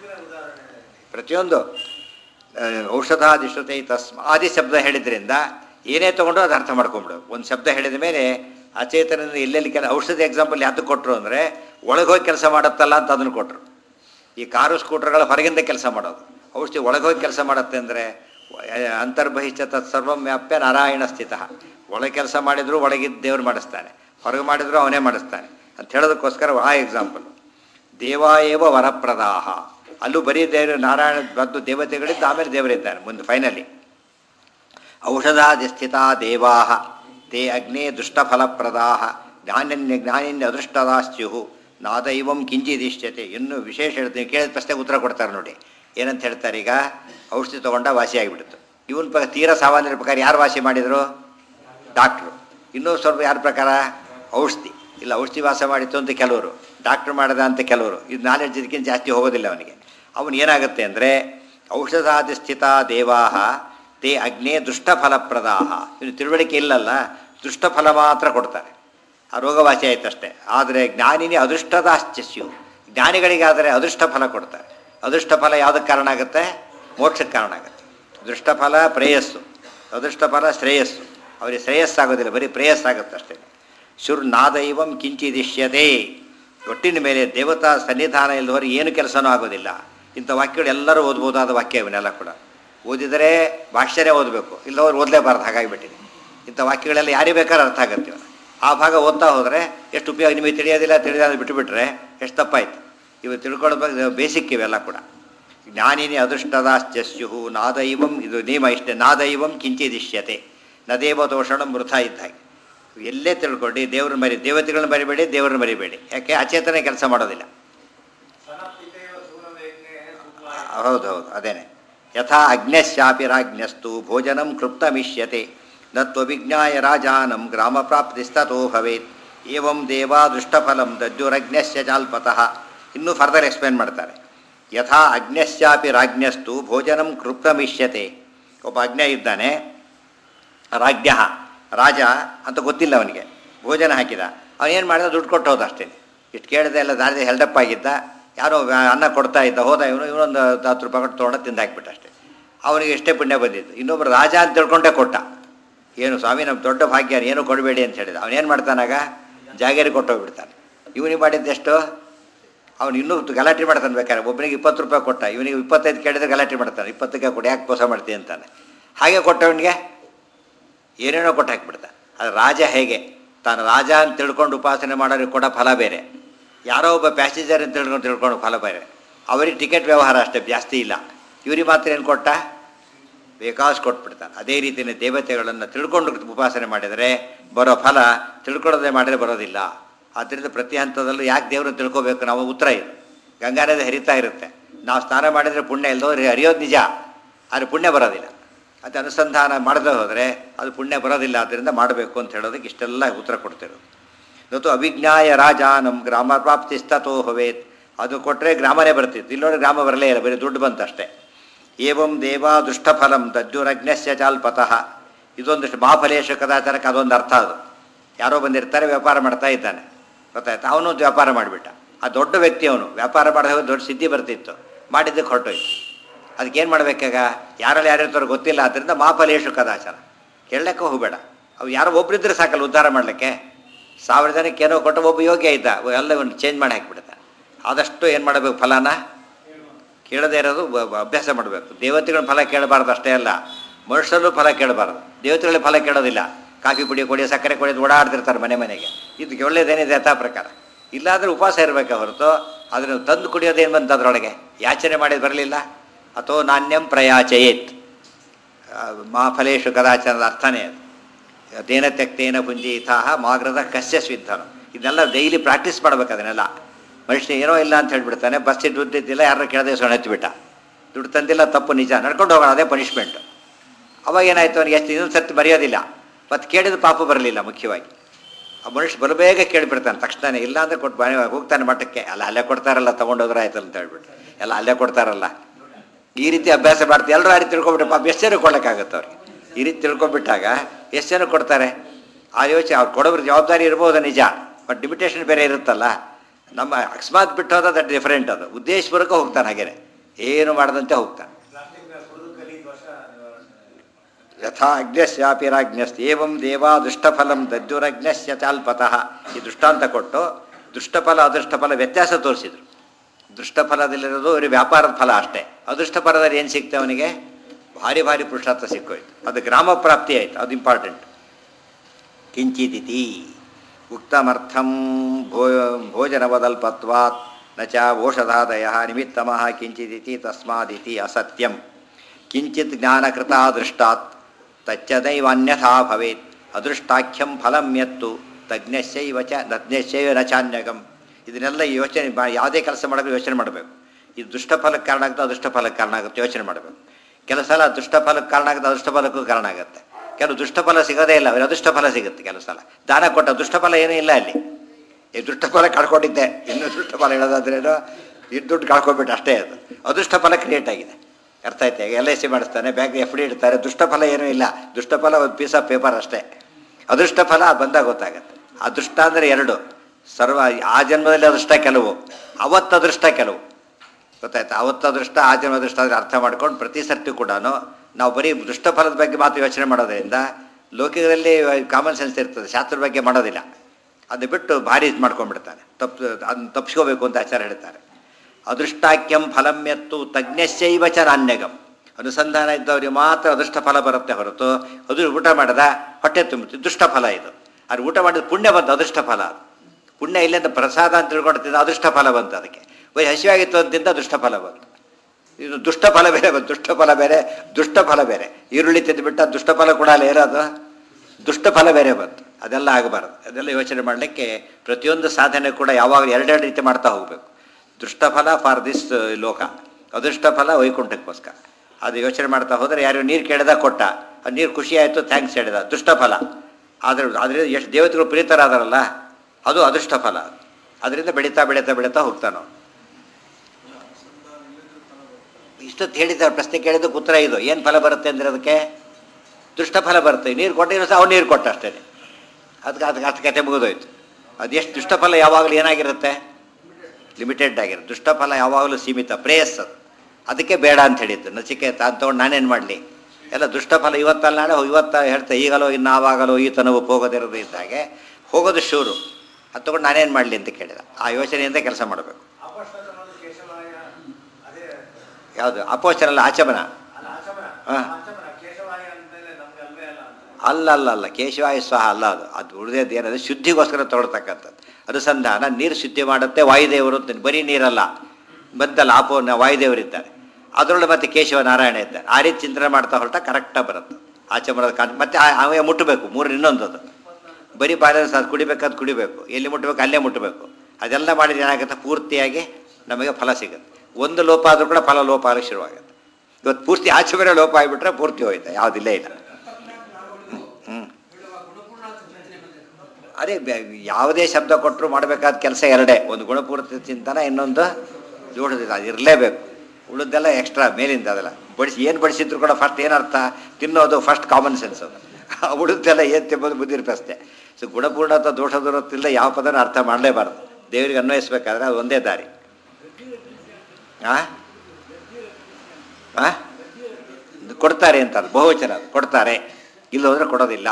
ಪ್ರತಿಯೊಂದು ಆ, ಔಷಧಾದಿಶ್ರುತೆ ತಸ್ಮ ಆದಿ ಶಬ್ದ ಹೇಳಿದ್ರಿಂದ ಏನೇ ತೊಗೊಂಡು ಅದು ಅರ್ಥ ಮಾಡ್ಕೊಂಬಿಡು ಒಂದು ಶಬ್ದ ಹೇಳಿದ ಮೇಲೆ ಅಚೇತನ ಎಲ್ಲೆಲ್ಲಿ ಕೆಲ ಔಷಧಿ ಎಕ್ಸಾಂಪಲ್ ಯಾತಕ್ಕೆ ಕೊಟ್ಟರು ಅಂದರೆ ಒಳಗೋಗಿ ಕೆಲಸ ಮಾಡುತ್ತಲ್ಲ ಅಂತ ಅದನ್ನು ಕೊಟ್ಟರು ಈ ಕಾರು ಸ್ಕೂಟರ್ಗಳ ಹೊರಗಿಂದ ಕೆಲಸ ಮಾಡೋದು ಔಷಧಿ ಒಳಗೋಗಿ ಕೆಲಸ ಮಾಡುತ್ತೆ ಅಂದರೆ ಅಂತರ್ಬಹಿಷ್ಠ ತತ್ಸರ್ವಂ ವ್ಯಾಪ್ಯ ನಾರಾಯಣ ಸ್ಥಿತ ಒಳಗೆ ಕೆಲಸ ಮಾಡಿದ್ರು ಒಳಗಿದ್ದ ದೇವ್ರು ಮಾಡಿಸ್ತಾನೆ ಹೊರಗೆ ಮಾಡಿದ್ರು ಅವನೇ ಮಾಡಿಸ್ತಾನೆ ಅಂತ ಹೇಳೋದಕ್ಕೋಸ್ಕರ ಆ ಎಕ್ಸಾಂಪಲ್ ದೇವಾಯೇವ ವರಪ್ರದಾಹ ಅಲ್ಲೂ ಬರೀ ದೇವರು ನಾರಾಯಣ ಬಂದು ದೇವತೆಗಳಿದ್ದು ಆಮೇಲೆ ದೇವರಿದ್ದಾನೆ ಮುಂದೆ ಫೈನಲಿ ಔಷಧಾಧಿಸ್ಥಿತ ದೇವಾ ತೇ ಅಗ್ನೇ ದುಷ್ಟಫಲಪ್ರದಾ ಜ್ಞಾನನ್ಯ ಜ್ಞಾನಿನ್ಯ ಅದೃಷ್ಟದಾಸ್ತ್ಯು ನಾದೈವಂ ಕಿಂಚಿದಿಷ್ಟ್ಯತೆ ಇನ್ನು ವಿಶೇಷ ಹೇಳ್ತೀನಿ ಕೇಳಿದ ಪ್ರಶ್ನೆಗೆ ಉತ್ತರ ಕೊಡ್ತಾರೆ ನೋಡಿ ಏನಂತ ಹೇಳ್ತಾರೆ ಈಗ ಔಷಧಿ ತೊಗೊಂಡ ವಾಸಿಯಾಗಿಬಿಡ್ತು ಇವನ್ ಪ ತೀರಾ ಸಾಮಾನ್ಯರ ಪ್ರಕಾರ ಯಾರು ವಾಸಿ ಮಾಡಿದರು ಡಾಕ್ಟ್ರು ಇನ್ನೂ ಸ್ವಲ್ಪ ಯಾರ ಪ್ರಕಾರ ಔಷಧಿ ಇಲ್ಲ ಔಷಧಿ ವಾಸ ಮಾಡಿತ್ತು ಅಂತ ಕೆಲವರು ಡಾಕ್ಟ್ರು ಮಾಡಿದ ಅಂತ ಕೆಲವರು ಇದು ನಾಲೆಡ್ಜ್ ಇದಕ್ಕಿಂತ ಜಾಸ್ತಿ ಹೋಗೋದಿಲ್ಲ ಅವನಿಗೆ ಅವನು ಏನಾಗುತ್ತೆ ಅಂದರೆ ಔಷಧಾಧಿಸ್ಥಿತ ದೇವಾಹ ತೇ ಅಗ್ನೇ ದುಷ್ಟಫಲಪ್ರದಾಹ ಇನ್ನು ತಿಳುವಳಿಕೆ ಇಲ್ಲಲ್ಲ ದುಷ್ಟಫಲ ಮಾತ್ರ ಕೊಡ್ತಾರೆ ಆ ರೋಗವಾಸಿ ಆಯ್ತಷ್ಟೇ ಆದರೆ ಜ್ಞಾನಿನಿ ಅದೃಷ್ಟದಾಶ್ಚಸ್ಯು ಜ್ಞಾನಿಗಳಿಗಾದರೆ ಅದೃಷ್ಟ ಫಲ ಕೊಡ್ತಾರೆ ಅದೃಷ್ಟ ಫಲ ಯಾವುದಕ್ಕೆ ಕಾರಣ ಆಗುತ್ತೆ ಮೋಕ್ಷಕ್ಕೆ ಕಾರಣ ಆಗುತ್ತೆ ದೃಷ್ಟಫಲ ಪ್ರೇಯಸ್ಸು ಅದೃಷ್ಟ ಫಲ ಶ್ರೇಯಸ್ಸು ಅವರಿಗೆ ಶ್ರೇಯಸ್ಸಾಗೋದಿಲ್ಲ ಬರೀ ಪ್ರೇಯಸ್ಸಾಗುತ್ತೆ ಅಷ್ಟೇ ಶುರ್ ನಾದೈವಂ ಕಿಂಚಿದಿಶ್ಯತೆ ಒಟ್ಟಿನ ಮೇಲೆ ದೇವತಾ ಸನ್ನಿಧಾನ ಇಲ್ಲದವರು ಏನು ಕೆಲಸನೂ ಆಗೋದಿಲ್ಲ ಇಂಥ ವಾಕ್ಯಗಳು ಎಲ್ಲರೂ ಓದ್ಬೋದಾದ ವಾಕ್ಯ ಇವನ್ನೆಲ್ಲ ಕೂಡ ಓದಿದರೆ ಭಾಷ್ಯನೇ ಓದಬೇಕು ಇಲ್ಲದವ್ರು ಓದಲೇಬಾರ್ದು ಹಾಗಾಗಿಬಿಟ್ಟಿದೆ ಇಂಥ ವಾಕ್ಯಗಳೆಲ್ಲ ಯಾರಿಗೆ ಬೇಕಾದ್ರೆ ಅರ್ಥ ಆಗುತ್ತೆ ಇವಾಗ ಆ ಭಾಗ ಓದ್ತಾ ಹೋದರೆ ಎಷ್ಟು ಉಪಯೋಗ ನಿಮಗೆ ತಿಳಿಯೋದಿಲ್ಲ ತಿಳಿಯೋದು ಬಿಟ್ಟುಬಿಟ್ರೆ ಎಷ್ಟು ತಪ್ಪಾಯ್ತು ಇವು ತಿಳ್ಕೊಳ್ಳೋ ಬೇಸಿಕ್ ಇವೆಲ್ಲ ಕೂಡ ಜ್ಞಾನಿನಿ ಅದೃಷ್ಟದಾಶ್ಚಸ್ಯು ನಾದೈವಂ ಇದು ನಿಯಮ ಇಷ್ಟೇ ನಾದೈವಂ ಕಿಂಚಿದಿಶ್ಯತೆ ನದೇವ ದೋಷಣ ಮೃತ ಇದ್ದ ಹಾಗೆ ಎಲ್ಲೇ ತಿಳ್ಕೊಂಡು ದೇವ್ರನ್ನ ಮರಿ ದೇವತೆಗಳನ್ನ ಮರಿಬೇಡಿ ದೇವ್ರನ್ನ ಮರಿಬೇಡಿ ಯಾಕೆ ಅಚೇತನ ಕೆಲಸ ಮಾಡೋದಿಲ್ಲ ಹೌದು ಹೌದು ಅದೇನೆ ಯಥಾ ಅಗ್ನ್ಯಶ್ಯಾಪಿ ರಾಜ್ಞಸ್ತು ಭೋಜನಂ ಕೃಪ್ತಮಿಷ್ಯತೆ ನತ್ವವಿಜ್ಞಾಯ ರಾಜಾನಂ ಗ್ರಾಮ ಪ್ರಾಪ್ತಿಸ್ತೋ ಭವೇತ್ ಏವಂ ದೇವಾ ದೃಷ್ಟಫಲಂ ದದ್ಯುರಗ್ನ್ಯಶ್ಯ ಜಾಲ್ಪತಃ ಇನ್ನೂ ಫರ್ದರ್ ಎಕ್ಸ್ಪ್ಲೇನ್ ಮಾಡ್ತಾರೆ ಯಥಾ ಅಗ್ನ್ಯಶ್ಯಾಪಿ ರಾಜ್ಞಸ್ತು ಭೋಜನಂ ಕೃಪ್ತಮಿಷ್ಯತೆ ಒಬ್ಬ ಅಜ್ಞ ಇದ್ದಾನೆ ರಾಜ್ಞ ರಾಜ ಅಂತ ಗೊತ್ತಿಲ್ಲ ಅವನಿಗೆ ಭೋಜನ ಹಾಕಿದ ಅವನೇನು ಮಾಡಿದ ದುಡ್ಡು ಕೊಟ್ಟು ಹೋದ ಅಷ್ಟೇ ಇಷ್ಟು ಕೇಳಿದೆ ಎಲ್ಲ ದಾರಿ ಹೆಲ್ಡಪ್ ಆಗಿದ್ದ ಯಾರೋ ವ್ಯ- ಅನ್ನ ಕೊಡ್ತಾ ಇದ್ದ ಹೋದ ಇವನು ಇವನೊಂದು ಹತ್ತು ರೂಪಾಯಿ ಕೊಟ್ಟು ತೊಗೊಂಡು ತಿಂದು ಹಾಕ್ಬಿಟ್ಟ ಅಷ್ಟೇ ಅವನಿಗೆ ಎಷ್ಟೇ ಪುಣ್ಯ ಬಂದಿದ್ದು ಇನ್ನೊಬ್ಬರು ರಾಜ ಅಂತ ತಿಳ್ಕೊಂಡೇ ಕೊಟ್ಟ ಏನು ಸ್ವಾಮಿ ನಮ್ಮ ದೊಡ್ಡ ಭಾಗ್ಯ ಏನು ಕೊಡಬೇಡಿ ಅಂತ ಹೇಳಿದ ಅವನೇನು ಮಾಡ್ತಾನಾಗ ಜಾಗೇರಿ ಕೊಟ್ಟೋಗ್ಬಿಡ್ತಾನೆ ಇವನಿಗೆ ಮಾಡಿದ್ದೆಷ್ಟು ಅವನು ಇನ್ನೂ ಗಲಾಟೆ ಮಾಡ್ತಾನೆ ಬೇಕಾದ್ರೆ ಒಬ್ಬನಿಗೆ ಇಪ್ಪತ್ತು ರೂಪಾಯಿ ಕೊಟ್ಟ ಇವನಿಗೆ ಇಪ್ಪತ್ತೈದು ಕೇಳಿದ್ರೆ ಗಲಾಟೆ ಮಾಡ್ತಾನೆ ಇಪ್ಪತ್ತಕ್ಕೆ ಕೊಡಿ ಯಾಕೆ ಮೋಸ ಮಾಡ್ತೀನಿ ಅಂತಾನೆ ಹಾಗೆ ಕೊಟ್ಟವನಿಗೆ ಏನೇನೋ ಕೊಟ್ಟು ಹಾಕ್ಬಿಡ್ತಾನೆ ಅದು ರಾಜ ಹೇಗೆ ತಾನು ರಾಜ ಅಂತ ತಿಳ್ಕೊಂಡು ಉಪಾಸನೆ ಮಾಡೋರಿಗೆ ಕೊಡೋ ಫಲ ಬೇರೆ ಯಾರೋ ಒಬ್ಬ ಪ್ಯಾಸೆಂಜರ್ ಅಂತ ತಿಳ್ಕೊಂಡು ತಿಳ್ಕೊಂಡು ಫಲ ಬೇರೆ ಅವರಿಗೆ ಟಿಕೆಟ್ ವ್ಯವಹಾರ ಅಷ್ಟೇ ಜಾಸ್ತಿ ಇಲ್ಲ ಇವ್ರಿಗೆ ಮಾತ್ರ ಏನು ಕೊಟ್ಟ ಬೇಕಾಷ್ಟು ಕೊಟ್ಬಿಡ್ತಾನೆ ಅದೇ ರೀತಿಯೇ ದೇವತೆಗಳನ್ನು ತಿಳ್ಕೊಂಡು ಉಪಾಸನೆ ಮಾಡಿದರೆ ಬರೋ ಫಲ ತಿಳ್ಕೊಳ್ಳೋದೇ ಮಾಡಿದ್ರೆ ಬರೋದಿಲ್ಲ ಆದ್ದರಿಂದ ಪ್ರತಿ ಹಂತದಲ್ಲೂ ಯಾಕೆ ದೇವ್ರನ್ನ ತಿಳ್ಕೊಬೇಕು ನಾವು ಉತ್ತರ ಇದು ಗಂಗಾ ನದಿ ಹರಿತಾ ಇರುತ್ತೆ ನಾವು ಸ್ನಾನ ಮಾಡಿದರೆ ಪುಣ್ಯ ಇಲ್ಲದವ್ರು ಹರಿಯೋದು ನಿಜ ಆದರೆ ಪುಣ್ಯ ಬರೋದಿಲ್ಲ ಅದು ಅನುಸಂಧಾನ ಮಾಡದೆ ಹೋದರೆ ಅದು ಪುಣ್ಯ ಬರೋದಿಲ್ಲ ಆದ್ದರಿಂದ ಮಾಡಬೇಕು ಅಂತ ಹೇಳೋದಕ್ಕೆ ಇಷ್ಟೆಲ್ಲ ಉತ್ತರ ಕೊಡ್ತಿರೋದು ಇವತ್ತು ಅವಿಜ್ಞಾಯ ರಾಜ ನಮ್ಮ ಗ್ರಾಮ ಪ್ರಾಪ್ತಿ ಸ್ತತೋ ಭವೇತ್ ಅದು ಕೊಟ್ಟರೆ ಗ್ರಾಮನೇ ಬರ್ತಿತ್ತು ಇಲ್ಲೋದ್ರೆ ಗ್ರಾಮ ಬರಲೇ ಇಲ್ಲ ಬರೀ ದುಡ್ಡು ಬಂತಷ್ಟೇ ಏವಂ ದೇವಾ ದುಷ್ಟಫಲಂ ದಜ್ಜುರಜ್ಞಸ್ಯ ಚಾಲ್ಪತಃ ಇದೊಂದಿಷ್ಟು ಮಹಾಫಲೇಶ ಕದಾಚಾರಕ್ಕೆ ಅದೊಂದು ಅರ್ಥ ಅದು ಯಾರೋ ಬಂದಿರ್ತಾರೆ ವ್ಯಾಪಾರ ಮಾಡ್ತಾ ಇದ್ದಾನೆ ಗೊತ್ತಾಯ್ತು ಅವನು ವ್ಯಾಪಾರ ಮಾಡಿಬಿಟ್ಟ ಆ ದೊಡ್ಡ ವ್ಯಕ್ತಿ ಅವನು ವ್ಯಾಪಾರ ಮಾಡಿದಾಗ ದೊಡ್ಡ ಸಿದ್ಧಿ ಬರ್ತಿತ್ತು ಮಾಡಿದ್ದಕ್ಕೆ ಹೊರಟೋಯ್ತು ಅದಕ್ಕೇನು ಮಾಡಬೇಕಾಗ ಯಾರಲ್ಲಿ ಯಾರಿರ್ತಾರೋ ಗೊತ್ತಿಲ್ಲ ಆದ್ದರಿಂದ ಮಾಫಲೇಶು ಕದಾಚಾರ ಕೇಳಕ್ಕೆ ಹೋಗಬೇಡ ಅವು ಯಾರೋ ಒಬ್ಬರಿದ್ರೆ ಸಾಕಲ್ಲ ಉದ್ಧಾರ ಮಾಡಲಿಕ್ಕೆ ಸಾವಿರ ಜನಕ್ಕೆ ಏನೋ ಕೊಟ್ಟು ಒಬ್ಬ ಯೋಗ್ಯ ಇದ್ದ ಎಲ್ಲ ಒಂದು ಚೇಂಜ್ ಮಾಡಿ ಹಾಕಿಬಿಡ್ತಾನೆ ಆದಷ್ಟು ಏನು ಮಾಡಬೇಕು ಫಲನ ಕೇಳದೇ ಇರೋದು ಬ- ಬ- ಅಭ್ಯಾಸ ಮಾಡಬೇಕು ದೇವತೆಗಳ ಫಲ ಕೇಳಬಾರ್ದು ಅಷ್ಟೇ ಅಲ್ಲ ಮನುಷ್ಯರಲ್ಲೂ ಫಲ ಕೇಳಬಾರ್ದು ದೇವತೆಗಳ ಫಲ ಕೇಳೋದಿಲ್ಲ ಕಾಫಿ ಪುಡಿ ಕೊಡಿ ಸಕ್ಕರೆ ಕೊಡಿ ಅಂತ ಓಡಾಡ್ತಿರ್ತಾರೆ ಮನೆ ಮನೆಗೆ ಇದಕ್ಕೆ ಒಳ್ಳೇದೇನಿದೆ ಯಥಾ ಪ್ರಕಾರ ಇಲ್ಲಾಂದ್ರೆ ಉಪವಾಸ ಇರಬೇಕು ಹೊರತು ಅದನ್ನು ತಂದು ಕುಡಿಯೋದೇನು ಬಂತು ಅದರೊಳಗೆ ಯಾಚನೆ ಮಾಡಿದ್ ಬರಲಿಲ್ಲ ಅಥವಾ ನಾಣ್ಯಂ ಪ್ರಯಾಚಯೇತ್ ಆ, ಮಾ ಫಲೇಶು ಕದಾಚನದ ಅರ್ಥನೇ ಅದು ಅದೇನ ತೆಕ್ತೇನ ಪುಂಜೀತಾಹ ಮಾಗ್ರದ ಕಸ್ಯ ಸ್ವಿದ್ಧನು ಇದನ್ನೆಲ್ಲ ಡೈಲಿ ಪ್ರಾಕ್ಟೀಸ್ ಮಾಡ್ಬೇಕು ಅದನ್ನೆಲ್ಲ ಮನುಷ್ಯ ಏನೋ ಇಲ್ಲ ಅಂತ ಹೇಳ್ಬಿಡ್ತಾನೆ ಬಸ್ಸಿಗೆ ದುಡ್ಡು ಇದ್ದಿಲ್ಲ ಯಾರು ಕೇಳದೆ ಸೊಣ ಹತ್ತಿಬಿಟ್ಟ ದುಡ್ಡು ತಂದಿಲ್ಲ ತಪ್ಪು ನಿಜ ನಡ್ಕೊಂಡು ಹೋಗೋಣ ಅದೇ ಪನಿಷ್ಮೆಂಟ್ ಅವಾಗ ಏನಾಯ್ತು ಅವನಿಗೆ ಎಷ್ಟು ಇನ್ನೊಂದು ಸರ್ತಿ ಮರೆಯೋದಿಲ್ಲ ಮತ್ತು ಕೇಳಿದ ಪಾಪ ಬರಲಿಲ್ಲ ಮುಖ್ಯವಾಗಿ ಆ ಮನುಷ್ಯ ಬರಬೇಗ ಕೇಳಿಬಿಡ್ತಾನೆ ತಕ್ಷಣ ಇಲ್ಲ ಅಂದ್ರೆ ಕೊಟ್ಟು ಮನೆ ಹೋಗ್ತಾನೆ ಮಠಕ್ಕೆ ಅಲ್ಲ ಅಲ್ಲೇ ಕೊಡ್ತಾರಲ್ಲ ತೊಗೊಂಡೋದ್ರೆ ಆಯ್ತಲ್ಲ ಅಂತ ಹೇಳ್ಬಿಟ್ಟು ಎಲ್ಲ ಅಲ್ಲೇ ಕೊಡ್ತಾರಲ್ಲ ಈ ರೀತಿ ಅಭ್ಯಾಸ ಮಾಡ್ತಾರೆ ಎಲ್ಲರೂ ಆ ರೀತಿ ತಿಳ್ಕೊಬಿಟ್ರೆ ಪಾಪ ಎಷ್ಟು ಜನ ಕೊಡೋಕ್ಕಾಗತ್ತೆ ಅವ್ರಿಗೆ ಈ ರೀತಿ ತಿಳ್ಕೊಬಿಟ್ಟಾಗ ಎಷ್ಟು ಜನ ಕೊಡ್ತಾರೆ ಆ ಯೋಚನೆ ಅವ್ರು ಕೊಡೋದ್ರ ಜವಾಬ್ದಾರಿ ಇರ್ಬೋದು ನಿಜ ಬಟ್ ಲಿಮಿಟೇಷನ್ ಬೇರೆ ಇರುತ್ತಲ್ಲ ನಮ್ಮ ಅಕಸ್ಮಾತ್ ಬಿಟ್ಟು ಹೋದ ದಟ್ ಡಿಫರೆಂಟ್ ಅದು ಉದ್ದೇಶಪೂರ್ವಕ ಹೋಗ್ತಾನೆ ಹಾಗೇನೆ ಏನು ಮಾಡದಂತೆ ಹೋಗ್ತಾನೆ ಯಥಾ ಅಗ್ನ್ಯಸ್ಯಾಪಿ ರಾಜ್ಞಸ್ತಿ ಏವಂ ದೇವಾ ದುಷ್ಟಫಲಂ ದದ್ಯುರಗ್ನಸ್ಯ ಚಾಲ್ಪತಃ ಈ ದೃಷ್ಟಾಂತ ಕೊಟ್ಟು ದುಷ್ಟಫಲ ಅದೃಷ್ಟಫಲ ವ್ಯತ್ಯಾಸ ತೋರಿಸಿದ್ರು ದೃಷ್ಟಫಲದಲ್ಲಿರೋದು ಬರೀ ವ್ಯಾಪಾರದ ಫಲ ಅಷ್ಟೇ ಅದೃಷ್ಟ ಫಲದಲ್ಲಿ ಏನು ಸಿಗ್ತದೆ ಅವನಿಗೆ ಭಾರಿ ಭಾರಿ ಪುರುಷಾರ್ಥ ಸಿಕ್ಕೋಯ್ತು ಅದು ಗ್ರಾಮ ಪ್ರಾಪ್ತಿ ಆಯಿತು ಅದು ಇಂಪಾರ್ಟೆಂಟ್ ಕಿಂಚಿದಿತಿ ಉಕ್ತಮರ್ಥಂ ಭೋ ಭೋಜನವದಲ್ಪತ್ವಾತ್ ನ ಚ ಓಷಧಾದಯ ನಿಮಿತ್ತಮಃ ಕಿಂಚಿದಿತಿ ತಸ್ಮಾದಿತಿ ಅಸತ್ಯಂ ಕಿಂಚಿತ್ ಜ್ಞಾನಕೃತಾದೃಷ್ಟಾತ್ ತಚ್ಚದೈವಾನ್ಯಥಾ ಭವೇತ್ ಅದೃಷ್ಟಾಖ್ಯಂ ಫಲಂ ಯತ್ತು ತಜ್ಞಶ್ಚೈವ ಚ ತಜ್ಞಶ್ಚೈವ ನ ಚಾನ್ಯಗಂ ಇದನ್ನೆಲ್ಲ ಯೋಚನೆ ಮಾ- ಯಾವುದೇ ಕೆಲಸ ಮಾಡಬೇಕು ಯೋಚನೆ ಮಾಡಬೇಕು ಇದು ದುಷ್ಟ ಫಲಕ್ಕೆ ಕಾರಣ ಆಗುತ್ತೆ ಅದೃಷ್ಟ ಫಲಕ್ಕೆ ಕಾರಣ ಆಗುತ್ತೆ ಯೋಚನೆ ಮಾಡಬೇಕು ಕೆಲವು ಸಲ ದುಷ್ಟ ಫಲಕ್ಕೆ ಕಾರಣ ಆಗುತ್ತೆ ಅದೃಷ್ಟ ಫಲಕ್ಕೂ ಕಾರಣ ಆಗುತ್ತೆ ಕೆಲವು ದುಷ್ಟ ಫಲ ಸಿಗೋದೇ ಇಲ್ಲ ಅವ್ರಿಗೆ ಅದೃಷ್ಟ ಫಲ ಸಿಗುತ್ತೆ ಕೆಲವು ಸಲ ದಾನ ಕೊಟ್ಟ ದುಷ್ಟ ಫಲ ಏನೂ ಇಲ್ಲ ಅಲ್ಲಿ ಈ ದುಷ್ಟ ಫಲ ಕಳ್ಕೊಂಡಿದ್ದೆ ಇನ್ನೂ ದುಷ್ಟ ಫಲ ಹೇಳೋದಾದ್ರೇನು ಈ ದುಡ್ಡು ಕಳ್ಕೊಬಿಟ್ಟು ಅಷ್ಟೇ ಅದು ಅದೃಷ್ಟ ಫಲ ಕ್ರಿಯೇಟ್ ಆಗಿದೆ ಅರ್ಥ ಆಯ್ತು ಈಗ ಎಲ್ ಐ ಸಿ ಮಾಡಿಸ್ತಾನೆ ಬ್ಯಾಂಕ್ ಎಫ್ ಡಿ ಇಡ್ತಾರೆ ದುಷ್ಟ ಫಲ ಏನೂ ಇಲ್ಲ ದುಷ್ಟ ಫಲ ಒಂದು ಪೀಸ್ ಆಫ್ ಪೇಪರ್ ಅಷ್ಟೇ ಅದೃಷ್ಟ ಫಲ ಅದು ಬಂದಾಗ ಗೊತ್ತಾಗುತ್ತೆ ಅದೃಷ್ಟ ಅಂದರೆ ಎರಡು ಸರ್ವ ಆ ಜನ್ಮದಲ್ಲಿ ಅದೃಷ್ಟ ಕೆಲವು ಅವತ್ತು ಅದೃಷ್ಟ ಕೆಲವು ಗೊತ್ತಾಯ್ತು ಅವತ್ತು ಅದೃಷ್ಟ ಆ ಜನ್ಮ ಅದೃಷ್ಟ ಆದರೆ ಅರ್ಥ ಮಾಡ್ಕೊಂಡು ಪ್ರತಿ ಸರ್ತಿ ಕೂಡ ನಾವು ಬರೀ ದುಷ್ಟ ಫಲದ ಬಗ್ಗೆ ಮಾತ್ರ ಯೋಚನೆ ಮಾಡೋದ್ರಿಂದ ಲೌಕಿಕದಲ್ಲಿ ಕಾಮನ್ ಸೆನ್ಸ್ ಇರ್ತದೆ ಶಾಸ್ತ್ರದ ಬಗ್ಗೆ ಮಾಡೋದಿಲ್ಲ ಅದು ಬಿಟ್ಟು ಭಾರಿ ಇದು ಮಾಡ್ಕೊಂಡ್ಬಿಡ್ತಾನೆ ತಪ್ಪು ಅದನ್ನ ತಪ್ಪಿಸ್ಕೋಬೇಕು ಅಂತ ಆಚಾರ ಹೇಳ್ತಾರೆ ಅದೃಷ್ಟಾಖ್ಯಂ ಫಲಂ ಎತ್ತು ತಜ್ಞಶ್ಚೈವ ಚ ನಾಣ್ಯಗಂ ಅನುಸಂಧಾನ ಇದ್ದವರಿಗೆ ಮಾತ್ರ ಅದೃಷ್ಟ ಫಲ ಬರುತ್ತೆ ಹೊರತು ಅದು ಊಟ ಮಾಡದ ಹೊಟ್ಟೆ ತುಂಬುತ್ತೆ ದುಷ್ಟ ಫಲ ಇದು ಅದು ಊಟ ಮಾಡಿದ ಪುಣ್ಯ ಬಂತು ಅದೃಷ್ಟ ಫಲ ಅದು ಪುಣ್ಯ ಇಲ್ಲಿಂದ ಪ್ರಸಾದ ಅಂತ ತಿಳ್ಕೊಳ್ತಿದ್ದ ಅದೃಷ್ಟ ಫಲ ಬಂತು ಅದಕ್ಕೆ ಬರೀ ಹಸಿವಾಗಿತ್ತು ಅಂತಿಂದ ದುಷ್ಟ ಫಲ ಬಂತು ಇದು ದುಷ್ಟ ಫಲ ಬೇರೆ ಬಂತು ದುಷ್ಟ ಫಲ ಬೇರೆ ದುಷ್ಟ ಫಲ ಬೇರೆ ಈರುಳ್ಳಿ ತಿಂದುಬಿಟ್ಟ ದುಷ್ಟ ಫಲ ಕೂಡ ಅಲ್ಲ ಇರೋದು ದುಷ್ಟ ಫಲ ಬೇರೆ ಬಂತು ಅದೆಲ್ಲ ಆಗಬಾರ್ದು ಅದೆಲ್ಲ ಯೋಚನೆ ಮಾಡಲಿಕ್ಕೆ ಪ್ರತಿಯೊಂದು ಸಾಧನೆ ಕೂಡ ಯಾವಾಗ ಎರಡೆರಡು ರೀತಿ ಮಾಡ್ತಾ ಹೋಗಬೇಕು ದೃಷ್ಟ ಫಲ ಫಾರ್ ದಿಸ್ ಲೋಕ ಅದೃಷ್ಟ ಫಲ ವೈಕುಂಠಕ್ಕೋಸ್ಕರ ಅದು ಯೋಚನೆ ಮಾಡ್ತಾ ಹೋದರೆ ಯಾರು ನೀರು ಕೇಳಿದ ಕೊಟ್ಟ ಆ ನೀರು ಖುಷಿ ಆಯಿತು ಥ್ಯಾಂಕ್ಸ್ ಹೇಳಿದ ದುಷ್ಟ ಫಲ ಆದರೆ ಅದರಿಂದ ಎಷ್ಟು ದೇವತೆಗಳು ಪ್ರೀತರಾದಾರಲ್ಲ ಅದು ಅದೃಷ್ಟ ಫಲ ಅದರಿಂದ ಬೆಳೀತಾ ಬೆಳೀತಾ ಬೆಳೀತಾ ಹೋಗ್ತಾನೋ ಇಷ್ಟೊತ್ತು ಹೇಳಿದ ಪ್ರಶ್ನೆ ಕೇಳಿದ್ದು ಉತ್ತರ ಇದು ಏನು ಫಲ ಬರುತ್ತೆ ಅಂದರೆ ಅದಕ್ಕೆ ದುಷ್ಟ ಫಲ ಬರುತ್ತೆ ನೀರು ಕೊಟ್ಟಿರೋ ಸಹ ಅವ್ನು ನೀರು ಕೊಟ್ಟ ಅಷ್ಟೇ ಅದಕ್ಕೆ ಅದಕ್ಕೆ ಅಷ್ಟು ಕತೆ ಮುಗಿದೋಯ್ತು ಅದೆಷ್ಟು ದುಷ್ಟ ಫಲ ಯಾವಾಗಲೂ ಏನಾಗಿರುತ್ತೆ ಲಿಮಿಟೆಡ್ ಆಗಿರುತ್ತೆ ದುಷ್ಟ ಫಲ ಯಾವಾಗಲೂ ಸೀಮಿತ ಪ್ರೇಯಸ್ ಅದು ಅದಕ್ಕೆ ಬೇಡ ಅಂತ ಹೇಳಿದ್ದು ನಚಿಕೇತ ಅಂತ ತೊಗೊಂಡು ನಾನೇನು ಮಾಡಲಿ ಎಲ್ಲ ದುಷ್ಟ ಫಲ ಇವತ್ತಲ್ಲ ನಾಳೆ ಇವತ್ತ ಹೇಳ್ತಾ ಈಗಲೋ ಇನ್ನು ಆವಾಗಲೋ ಈ ತನವು ಹೋಗೋದಿರೋದು ಇದ್ದಾಗೆ ಹೋಗೋದು ಶೂರು ಅದು ತೊಗೊಂಡು ನಾನೇನು ಮಾಡಲಿ ಅಂತ ಕೇಳಿದ ಆ ಯೋಚನೆಯಿಂದ ಕೆಲಸ ಮಾಡಬೇಕು ಯಾವುದು ಅಪೋಚನ ಅಲ್ಲ ಆಚಮನ ಹಾಂ ಅಲ್ಲ ಅಲ್ಲ ಅಲ್ಲ ಕೇಶವಾಯ ಸ್ವಾಹ ಅಲ್ಲ ಅದು ಅದು ಉಳಿದೇದು ಏನಂದರೆ ಶುದ್ಧಿಗೋಸ್ಕರ ತೊಗೊಳ್ತಕ್ಕಂಥದ್ದು ಅನುಸಂಧಾನ ನೀರು ಶುದ್ಧಿ ಮಾಡುತ್ತೆ ವಾಯುದೇವರು ಅಂತ ಬರೀ ನೀರಲ್ಲ ಬಂತಲ್ಲ ಆಪೋ ವಾಯುದೇವರಿದ್ದಾರೆ ಅದರೊಳಗೆ ಮತ್ತೆ ಕೇಶವ ನಾರಾಯಣ ಇದ್ದಾರೆ ಆ ರೀತಿ ಚಿಂತನೆ ಮಾಡ್ತಾ ಹೊರಟ ಕರೆಕ್ಟಾಗಿ ಬರುತ್ತೆ ಆಚಮನದ ಕಾನ್ ಮತ್ತೆ ಆ- ಅವೇ ಮುಟ್ಟಬೇಕು ಮೂರು ಇನ್ನೊಂದು ಅದು ಬರೀ ಬಾಯಲ್ಲಿ ಅದು ಕುಡಿಬೇಕಾದ್ ಕುಡಿಬೇಕು ಎಲ್ಲಿ ಮುಟ್ಟಬೇಕು ಅಲ್ಲೇ ಮುಟ್ಟಬೇಕು ಅದೆಲ್ಲ ಮಾಡಿದ್ರೆ ಏನಾಗುತ್ತೆ ಪೂರ್ತಿಯಾಗಿ ನಮಗೆ ಫಲ ಸಿಗುತ್ತೆ ಒಂದು ಲೋಪ ಆದರೂ ಕೂಡ ಫಲ ಲೋಪ ಆಗಲಿಕ್ಕೆ ಶುರುವಾಗುತ್ತೆ ಇವತ್ತು ಪೂರ್ತಿ ಆಚೆ ಬೇರೆ ಲೋಪ ಆಗಿಬಿಟ್ರೆ ಪೂರ್ತಿ ಹೋಯ್ತು ಯಾವುದಿಲ್ಲ ಇಲ್ಲ ಹ್ಞೂ ಅದೇ ಬೆ- ಯಾವುದೇ ಶಬ್ದ ಕೊಟ್ಟರು ಮಾಡಬೇಕಾದ ಕೆಲಸ ಎರಡೇ ಒಂದು ಗುಣಪೂರ್ತಿ ಚಿಂತನ ಇನ್ನೊಂದು ಜೋಡದಿಲ್ಲ ಅದು ಇರಲೇಬೇಕು ಉಳಿದೆಲ್ಲ ಎಕ್ಸ್ಟ್ರಾ ಮೇಲಿಂದ ಅದೆಲ್ಲ ಬಡಿಸಿ ಏನು ಬಡಿಸಿದ್ರು ಕೂಡ ಫಸ್ಟ್ ಏನರ್ಥ ತಿನ್ನೋದು ಫಸ್ಟ್ ಕಾಮನ್ ಸೆನ್ಸ್ ಅದು ಉಳಿದೆಲ್ಲ ಏನು ತಿಂಬೋದು ಬುದ್ಧಿರ್ಪಸ್ತೆ ಸೊ ಗುಣಪೂರ್ಣ ಅಥವಾ ದೋಷ ದೂರತ್ತಿಲ್ಲ ಯಾವ ಪದನೂ ಅರ್ಥ ಮಾಡಲೇಬಾರ್ದು ದೇವರಿಗೆ ಅನ್ವಯಿಸ್ಬೇಕಾದ್ರೆ ಅದು ಒಂದೇ ದಾರಿ ಹಾಂ ಆ? ಕೊಡ್ತಾರೆ ಅಂತ ಅದು ಬಹುವಚನ ಅದು ಕೊಡ್ತಾರೆ ಇಲ್ಲೋದ್ರೆ ಕೊಡೋದಿಲ್ಲ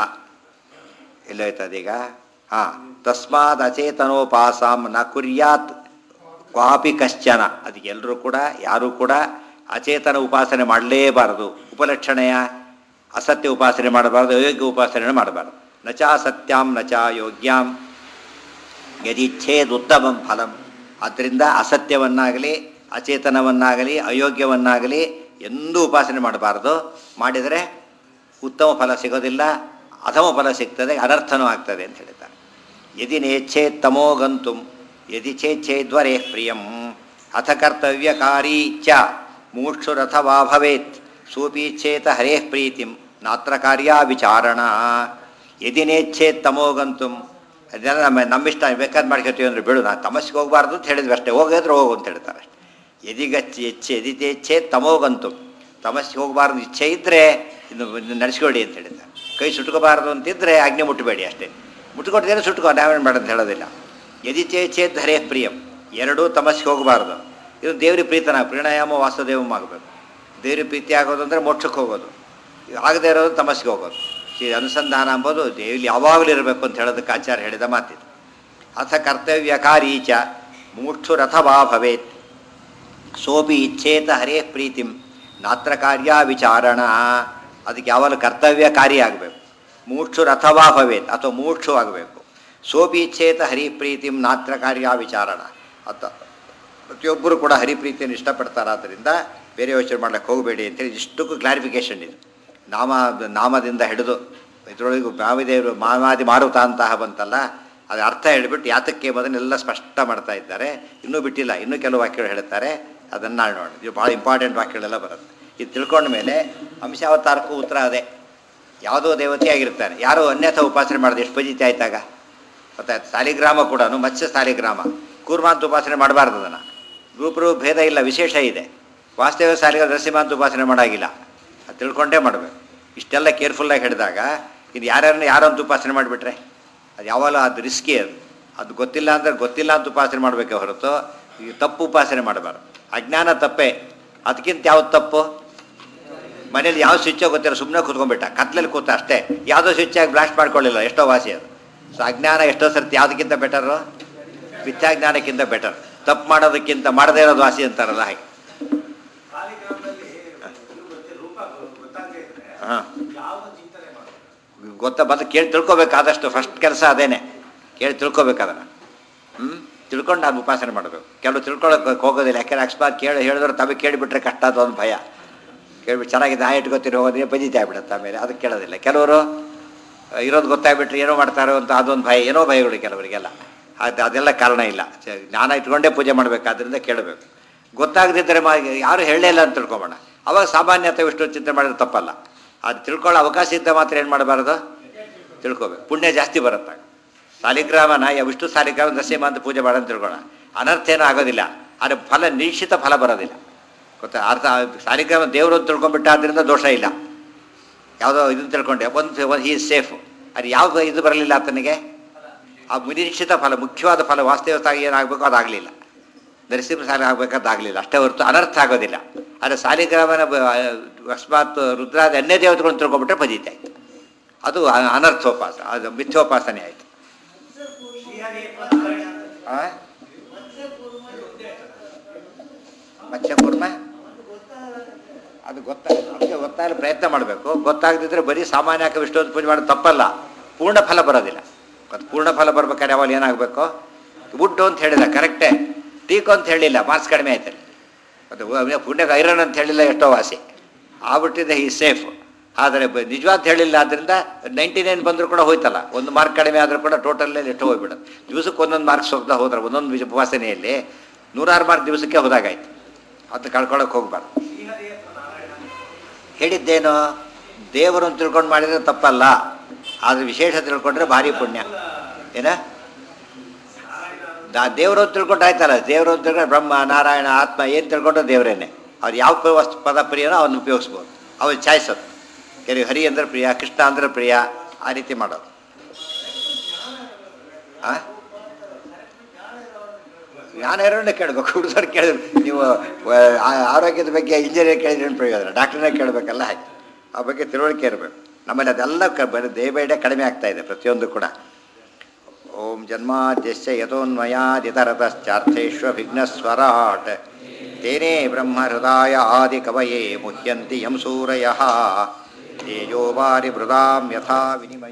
ಎಲ್ಲೋಯ್ತದೀಗ ಹಾಂ ತಸ್ಮಾದ್ ಅಚೇತನೋಪಾಸಾಂ ನ ಕುರ್ಯಾತ್ ಕ್ವಾಪಿ ಕಶ್ಚನ ಅದಕ್ಕೆ ಎಲ್ಲರೂ ಕೂಡ ಯಾರೂ ಕೂಡ ಅಚೇತನ ಉಪಾಸನೆ ಮಾಡಲೇಬಾರದು ಉಪಲಕ್ಷಣೆಯ ಅಸತ್ಯ ಉಪಾಸನೆ ಮಾಡಬಾರದು ಅಯೋಗ್ಯ ಉಪಾಸನೆ ಮಾಡಬಾರದು ನಚಾ ಸತ್ಯಾಂ ನಚಾ ಯೋಗ್ಯಾಂ ಯದಿಚ್ಛೇದ್ ಉತ್ತಮಂ ಫಲಂ ಆದ್ದರಿಂದ ಅಸತ್ಯವನ್ನಾಗಲಿ ಅಚೇತನವನ್ನಾಗಲಿ ಅಯೋಗ್ಯವನ್ನಾಗಲಿ ಎಂದೂ ಉಪಾಸನೆ ಮಾಡಬಾರ್ದು ಮಾಡಿದರೆ ಉತ್ತಮ ಫಲ ಸಿಗೋದಿಲ್ಲ ಅಧಮ ಫಲ ಸಿಗ್ತದೆ ಅನರ್ಥನೂ ಆಗ್ತದೆ ಅಂತ ಹೇಳ್ತಾರೆ ಯದಿ ನೇಚ್ಛೇತ್ ತಮೋ ಗಂತುಂ ಯದಿ ಚೇಚ್ಛೇದ್ವರೇ ಪ್ರಿಯಂ ಅಥ ಕರ್ತವ್ಯಕಾರಿ ಚ ಮೂಕ್ಷುರಥವಾ ಭವೇತ್ ಸೂಪೀಚ್ಛೇತ ಹರೇಃ ಪ್ರೀತಿಂ ನಾತ್ರ ಕಾರ್ಯ ವಿಚಾರಣ ಯದಿ ನೇಚ್ಛೇತ್ ತಮೋ ಗಂತುಂ ಅದೆಲ್ಲ ನಮ್ಮ ನಮ್ಮಿಷ್ಟ ಬೇಕಾದ್ ಮಾಡ್ಕೊತೀವಿ ಅಂದ್ರೆ ಬಿಡು ನಾನು ತಮಸ್ಸಿಗೆ ಹೋಗಬಾರ್ದು ಅಂತ ಹೇಳಿದ್ವಿ ಅಷ್ಟೇ ಹೋಗಿದ್ರೆ ಹೋಗು ಅಂತ ಹೇಳ್ತಾರೆ ಅಷ್ಟೇ ಎದಿಗಚ್ಚಿ ಎಚ್ಚೆ ಎದಿತೇಚ್ಛೆ ತಮೋಗಂತು ತಮಸ್ಸಿಗೆ ಹೋಗಬಾರ್ದು ಇಚ್ಛೆ ಇದ್ದರೆ ಇನ್ನು ನಡೆಸ್ಕೊಡಿ ಅಂತ ಹೇಳಿದ್ದಾರೆ ಕೈ ಸುಟ್ಕೋಬಾರ್ದು ಅಂತಿದ್ರೆ ಆಜ್ಞೆ ಮುಟ್ಟಬೇಡಿ ಅಷ್ಟೇ ಮುಟ್ಕೊಟ್ಟಿದ್ರೆ ಸುಟ್ಕೋ ನಾವೇನು ಮಾಡೋದು ಹೇಳೋದಿಲ್ಲ ಎದಿಚೇಚ್ಛೆ ಧರೇ ಪ್ರಿಯಂ ಎರಡೂ ತಮಸ್ಸಿಗೆ ಹೋಗಬಾರ್ದು ಇದು ದೇವ್ರಿಗೆ ಪ್ರೀತನ ಪ್ರಣಾಯಾಮ ವಾಸುದೇವಂ ಆಗಬೇಕು ದೇವ್ರಿಗೆ ಪ್ರೀತಿ ಆಗೋದು ಅಂದರೆ ಮೋಕ್ಷಕ್ಕೆ ಹೋಗೋದು ಆಗದೇ ಇರೋದು ತಮಸ್ಸಿಗೆ ಹೋಗೋದು ಈ ಅನುಸಂಧಾನ ಅಂಬೋದು ದೇವಿಲಿ ಯಾವಾಗಲೂ ಇರಬೇಕು ಅಂತ ಹೇಳೋದಕ್ಕೆ ಆಚಾರ್ಯ ಹೇಳಿದ ಮಾತಿದು ಅಥ ಕರ್ತವ್ಯಕಾರಿ ಚ ಮೂಕ್ಷುರಥವಾ ಭವೇತ್ ಸೋಪಿ ಇಚ್ಛೇತ ಹರೇ ಪ್ರೀತಿಂ ನಾತ್ರ ಕಾರ್ಯ ವಿಚಾರಣ ಅದಕ್ಕೆ ಯಾವಾಗಲೂ ಕರ್ತವ್ಯಕಾರಿ ಆಗಬೇಕು ಮೂಕ್ಷುರ್ ಅಥವಾ ಭವೇತ್ ಅಥವಾ ಮೂಕ್ಷು ಆಗಬೇಕು ಸೋಪಿ ಇಚ್ಛೇತ ಹರಿ ಪ್ರೀತಿಂ ನಾತ್ರ ಕಾರ್ಯ ವಿಚಾರಣ ಅತ ಪ್ರತಿಯೊಬ್ಬರು ಕೂಡ ಹರಿಪ್ರೀತಿಯನ್ನು ಇಷ್ಟಪಡ್ತಾರಾದ್ದರಿಂದ ಬೇರೆ ಯೋಚನೆ ಮಾಡ್ಲಿಕ್ಕೆ ಹೋಗಬೇಡಿ ಅಂತೇಳಿ ಇಷ್ಟಕ್ಕೂ ಕ್ಲಾರಿಫಿಕೇಶನ್ ಇದು ನಾಮ ನಾಮದಿಂದ ಹಿಡಿದು ಇದರೊಳಗೆ ಮಾವಿದೇವರು ಮಾಮಾದಿ ಮಾರುತ ಅಂತಹ ಬಂತಲ್ಲ ಅದು ಅರ್ಥ ಹೇಳಿಬಿಟ್ಟು ಯಾತಕ್ಕೆ ಮೊದಲೆಲ್ಲ ಸ್ಪಷ್ಟ ಮಾಡ್ತಾ ಇದ್ದಾರೆ ಇನ್ನೂ ಬಿಟ್ಟಿಲ್ಲ ಇನ್ನೂ ಕೆಲವು ವಾಕ್ಯಗಳು ಹೇಳ್ತಾರೆ ಅದನ್ನು ನಾಳೆ ನೋಡೋಣ ಇದು ಭಾಳ ಇಂಪಾರ್ಟೆಂಟ್ ವಾಕ್ಯಗಳೆಲ್ಲ ಬರುತ್ತೆ ಇದು ತಿಳ್ಕೊಂಡ ಮೇಲೆ ಅಂಶಾವತಾರಕ್ಕೂ ಉತ್ತರ ಅದೇ ಯಾವುದೋ ದೇವತೆ ಆಗಿರ್ತಾನೆ ಯಾರೋ ಅನ್ಯಥ ಉಪಾಸನೆ ಮಾಡೋದು ಎಷ್ಟು ಪಜಿತಿ ಆಯ್ತಾಗ ಗೊತ್ತಾಯ್ತು ಸಾಲಿಗ್ರಾಮ ಕೂಡ ಮತ್ಸ್ಯ ಸಾಲಿಗ್ರಾಮ ಕೂರ್ಮಾಂತ ಉಪಾಸನೆ ಮಾಡಬಾರ್ದು ಅದನ್ನು ರೂಪರು ಭೇದ ಇಲ್ಲ ವಿಶೇಷ ಇದೆ ವಾಸ್ತವ ಸಾಲಿಗ ನರಸಿಂಹ ಅಂತ ಉಪಾಸನೆ ಮಾಡೋಂಗಿಲ್ಲ ಅದು ತಿಳ್ಕೊಂಡೇ ಮಾಡಬೇಕು ಇಷ್ಟೆಲ್ಲ ಕೇರ್ಫುಲ್ಲಾಗಿ ಹಿಡಿದಾಗ ಇದು ಯಾರ್ಯಾರನ್ನ ಯಾರೋ ಅಂತ ಉಪಾಸನೆ ಮಾಡಿಬಿಟ್ರೆ ಅದು ಯಾವಾಗಲೂ ಅದು ರಿಸ್ಕಿ ಅದು ಅದು ಗೊತ್ತಿಲ್ಲ ಅಂದರೆ ಗೊತ್ತಿಲ್ಲ ಅಂತ ಉಪಾಸನೆ ಮಾಡಬೇಕೆ ಹೊರತು ಈ ತಪ್ಪು ಉಪಾಸನೆ ಮಾಡಬಾರ್ದು ಅಜ್ಞಾನ ತಪ್ಪೇ ಅದಕ್ಕಿಂತ ಯಾವ್ದು ತಪ್ಪು ಮನೇಲಿ ಯಾವ ಸ್ವಿಚ್ಚೋ ಗೊತ್ತಿಲ್ಲ ಸುಮ್ಮನೆ ಕೂತ್ಕೊಂಡ್ಬಿಟ್ಟ ಕತ್ಲಲ್ಲಿ ಕೂತ ಅಷ್ಟೇ ಯಾವುದೋ ಸ್ವಿಚ್ ಆಗಿ ಬ್ಲಾಸ್ಟ್ ಮಾಡ್ಕೊಳ್ಳಿಲ್ಲ ಎಷ್ಟೋ ವಾಸಿ ಅದು ಸೊ ಅಜ್ಞಾನ ಎಷ್ಟೋ ಸರ್ತಿ ಯಾವುದಕ್ಕಿಂತ ಬೆಟರು ಮಿಥ್ಯಾಜ್ಞಾನಕ್ಕಿಂತ ಬೆಟರ್ ತಪ್ಪು ಮಾಡೋದಕ್ಕಿಂತ ಮಾಡದೇ ಇರೋದು ವಾಸಿ ಅಂತಾರಲ್ಲ ಹಾಗೆ ಕಾಲಿಗ್ರಾಮದಲ್ಲಿ ಇದು ಗೊತ್ತೇ ರೂಪ ಗೊತ್ತಾಗದೇ ಇದ್ರೆ ಹಾಂ ಯಾವ ಚಿಂತನೆ ಮಾಡೋದು ಗೊತ್ತಾ ಬಂದು ಕೇಳಿ ತಿಳ್ಕೊಬೇಕಾದಷ್ಟು ಫಸ್ಟ್ ಕೆಲಸ ಅದೇನೆ ಕೇಳಿ ತಿಳ್ಕೊಬೇಕು ಅದನ್ನು ಹ್ಞೂ ತಿಳ್ಕೊಂಡು ಅದು ಉಪಾಸನೆ ಮಾಡಬೇಕು ಕೆಲವು ತಿಳ್ಕೊಳಕ್ಕೆ ಹೋಗೋದಿಲ್ಲ ಯಾಕೆಂದ್ರೆ ಅಕಸ್ಮಾತ್ ಕೇಳಿ ಹೇಳಿದ್ರೆ ತಮಗೆ ಕೇಳಿಬಿಟ್ರೆ ಕಷ್ಟ ಅದು ಒಂದು ಭಯ ಕೇಳಿಬಿಟ್ಟು ಚೆನ್ನಾಗಿದೆ ಆ ಇಟ್ಕೊತೀರಿ ಹೋಗೋದ್ರೆ ಬಜಿತೆ ಆಗ್ಬಿಡುತ್ತೆ ಆಮೇಲೆ ಅದಕ್ಕೆ ಕೇಳೋದಿಲ್ಲ ಕೆಲವರು ಇರೋದು ಗೊತ್ತಾಗ್ಬಿಟ್ರೆ ಏನೋ ಮಾಡ್ತಾರೋ ಅಂತ ಅದೊಂದು ಭಯ ಏನೋ ಭಯಗಳು ಕೆಲವರಿಗೆಲ್ಲ ಅದು ಅದೆಲ್ಲ ಕಾರಣ ಇಲ್ಲ ಚ- ಜ್ಞಾನ ಇಟ್ಕೊಂಡೇ ಪೂಜೆ ಮಾಡಬೇಕಾದ್ರಿಂದ ಕೇಳಬೇಕು ಗೊತ್ತಾಗದಿದ್ದರೆ ಮಾ ಯಾರು ಹೇಳಲೇ ಇಲ್ಲ ಅಂತ ತಿಳ್ಕೊಬೋಣ ಅವಾಗ ಸಾಮಾನ್ಯತೆ ವಿಷ್ಣು ಚಿಂತೆ ಮಾಡಿದ್ರೆ ತಪ್ಪಲ್ಲ ಅದು ತಿಳ್ಕೊಳ್ಳೋ ಅವಕಾಶ ಇದ್ದ ಮಾತ್ರ ಏನು ಮಾಡಬಾರ್ದು ತಿಳ್ಕೊಬೇಕು ಪುಣ್ಯ ಜಾಸ್ತಿ ಬರುತ್ತೆ ಸಾಲಿಗ್ರಾಮನ ಯಾ ವಿಷ್ಣು ಸಾಲಿಗ್ರಾಮ ನರಸಿಂಹ ಅಂತ ಪೂಜೆ ಮಾಡೋಣ ತಿಳ್ಕೊಳ್ಳೋಣ ಅನರ್ಥ ಏನೂ ಆಗೋದಿಲ್ಲ ಆದರೆ ಫಲ ನಿಶ್ಚಿತ ಫಲ ಬರೋದಿಲ್ಲ ಗೊತ್ತಾ ಅರ್ಥ ಸಾಲಿಗ್ರಾಮ ದೇವರು ಅಂತ ತಿಳ್ಕೊಂಡ್ಬಿಟ್ಟ ಆದ್ದರಿಂದ ದೋಷ ಇಲ್ಲ ಯಾವುದೋ ಇದನ್ನು ತಿಳ್ಕೊಂಡೆ ಒಂದು ಒಂದು ಹೀ ಸೇಫ್ ಅದು ಯಾವ ಇದು ಬರಲಿಲ್ಲ ಆತನಿಗೆ ಆ ನಿರೀಕ್ಷಿತ ಫಲ ಮುಖ್ಯವಾದ ಫಲ ವಾಸ್ತವತಾಗಿ ಏನಾಗಬೇಕು ಅದಾಗಲಿಲ್ಲ ನರಸಿಂಹ ಸಾಲಿ ಆಗಬೇಕಾದಾಗಲಿಲ್ಲ ಅಷ್ಟೇ ಹೊರತು ಅನರ್ಥ ಆಗೋದಿಲ್ಲ ಆದರೆ ಸಾಲಿಗ್ರಾಮನ ಬ- ಅಕಸ್ಮಾತ್ ರುದ್ರಾದಿ ಅನ್ಯ ದೇವತೆಗಳನ್ನು ತಿಳ್ಕೊಂಬಿಟ್ರೆ ಫಜಿತ ಆಯಿತು ಅದು ಅ- ಅನರ್ಥೋಪಾಸ ಅದು ಮಿಥ್ಯೋಪಾಸನೆ ಆಯಿತು ಶ್ರೀಹರಿ ನಾರಾಯಣ ಅಂತ ಆ? ಮತ್ಸ್ಯಕೂರ್ಮ ಅದು ಗೊತ್ತಾ ಅದಕ್ಕೆ ಗೊತ್ತಾಗಲು ಪ್ರಯತ್ನ ಮಾಡಬೇಕು ಗೊತ್ತಾಗದಿದ್ರೆ ಬರೀ ಸಾಮಾನ್ಯಕ ವಿಷ್ಣು ಪೂಜೆ ಮಾಡೋದು ತಪ್ಪಲ್ಲ ಪೂರ್ಣ ಫಲ ಬರೋದಿಲ್ಲ ಅದು ಪೂರ್ಣ ಫಲ ಬರ್ಬೇಕಾದ್ರೆ ಯಾವಾಗ ಏನಾಗಬೇಕು ವುಡ್ಡು ಅಂತ ಹೇಳಿಲ್ಲ ಕರೆಕ್ಟೇ ಟೀಕು ಅಂತ ಹೇಳಿಲ್ಲ ಮಾರ್ಕ್ಸ್ ಕಡಿಮೆ ಆಯ್ತಲ್ಲ ಅದು ವ- ಪುಣ್ಯಕ್ಕೆ ಐರನ್ ಅಂತ ಹೇಳಿಲ್ಲ ಎಷ್ಟೋ ವಾಸಿ ಆಗ್ಬಿಟ್ಟಿದೆ ಈ ಸೇಫ್ ಆದರೆ ಬ- ನಿಜವಾದ ಹೇಳಿಲ್ಲ ಆದ್ದರಿಂದ ನೈಂಟಿ ನೈನ್ ಬಂದರೂ ಕೂಡ ಹೋಯ್ತಲ್ಲ ಒಂದು ಮಾರ್ಕ್ ಕಡಿಮೆ ಆದರೂ ಕೂಡ ಟೋಟಲಲ್ಲಿ ಎಷ್ಟೋ ಹೋಗ್ಬಿಡೋದು ದಿವಸಕ್ಕೆ ಒಂದೊಂದು ಮಾರ್ಕ್ಸ್ ಹೋಗ್ತಾ ಹೋದ್ರೆ ಒಂದೊಂದು ವಿಜ- ಉಪಾಸನೆಯಲ್ಲಿ ನೂರಾರು ಮಾರ್ಕ್ ದಿವಸಕ್ಕೆ ಹೋದಾಗಾಯ್ತು ಅದು ಕಳ್ಕೊಳಕ್ಕೆ ಹೋಗ್ಬಾರ್ದು ಶ್ರೀಹರಿ ಅಥವಾ ನಾರಾಯಣ ಅಂತ ಹೇಳಿದ್ದೇನು ದೇವರು ಅಂತ ತಿಳ್ಕೊಂಡು ಮಾಡಿದರೆ ತಪ್ಪಲ್ಲ ಆದರೆ ವಿಶೇಷ ತಿಳ್ಕೊಂಡ್ರೆ ಭಾರಿ ಪುಣ್ಯ ಏನ ದಾ ದೇವರು ಅಂತ ತಿಳ್ಕೊಂಡು ಆಯ್ತಲ್ಲ ದೇವರು ಅಂತ ತಿಳ್ಕೊಂಡ್ರೆ ಬ್ರಹ್ಮ ನಾರಾಯಣ ಆತ್ಮ ಏನು ತಿಳ್ಕೊಂಡ್ರೆ ದೇವರೇನೆ ಅವ್ರು ಯಾವ ಪ- ವಸ್ತು ಪದ ಪ್ರಿಯನೋ ಅವನ್ನ ಉಪಯೋಗಿಸ್ಬೋದು ಅವ್ರು ಚಾಯ್ಸ್ ಅದು ಕೆಲವು ಹರಿ ಅಂದ್ರೆ ಪ್ರಿಯ ಕೃಷ್ಣ ಅಂದ್ರೆ ಪ್ರಿಯ ಆ ರೀತಿ ಮಾಡೋದು ಆ? ಜ್ಞಾನ ಇರೋಣ ಕೇಳಬೇಕು ಹುಡುಗರು ಕೇಳಿದ್ರು ನೀವು ಆ, ಆ- ಆರೋಗ್ಯದ ಬಗ್ಗೆ ಇಂಜಿನಿಯರ್ ಕೇಳಿದ್ರೆ ಏನು ಪ್ರಯೋಜನ ಡಾಕ್ಟರ್ನೇ ಕೇಳಬೇಕಲ್ಲ ಹಾಗೆ ಆ ಬಗ್ಗೆ ತಿಳುವಳಿಕೆ ಇರಬೇಕು ನಮ್ಮಲ್ಲಿ ಅದೆಲ್ಲ ಕ ಬರೀ ಡೇ ಬೈ ಡೇ ಕಡಿಮೆ ಆಗ್ತಾ ಇದೆ ಪ್ರತಿಯೊಂದು ಕೂಡ ಓಂ ಜನ್ಮಾದ್ಯಶ್ಚ ಯಥೋನ್ಮಯಾದಿತರತಶ್ಚಾರ್ಥೇಷ್ವಭಿಘ್ನಸ್ವರಾಟ್ ತೇನೇ ಬ್ರಹ್ಮಹೃದಾಯ ಆದಿಕವಯೇ ಮುಹ್ಯಂತಿ ಯಂ ಸೂರಯಃ ತೇಜೋ ವಾರಿ ಮೃದಾಂ ಯಥಾ ವಿನಿಮಯ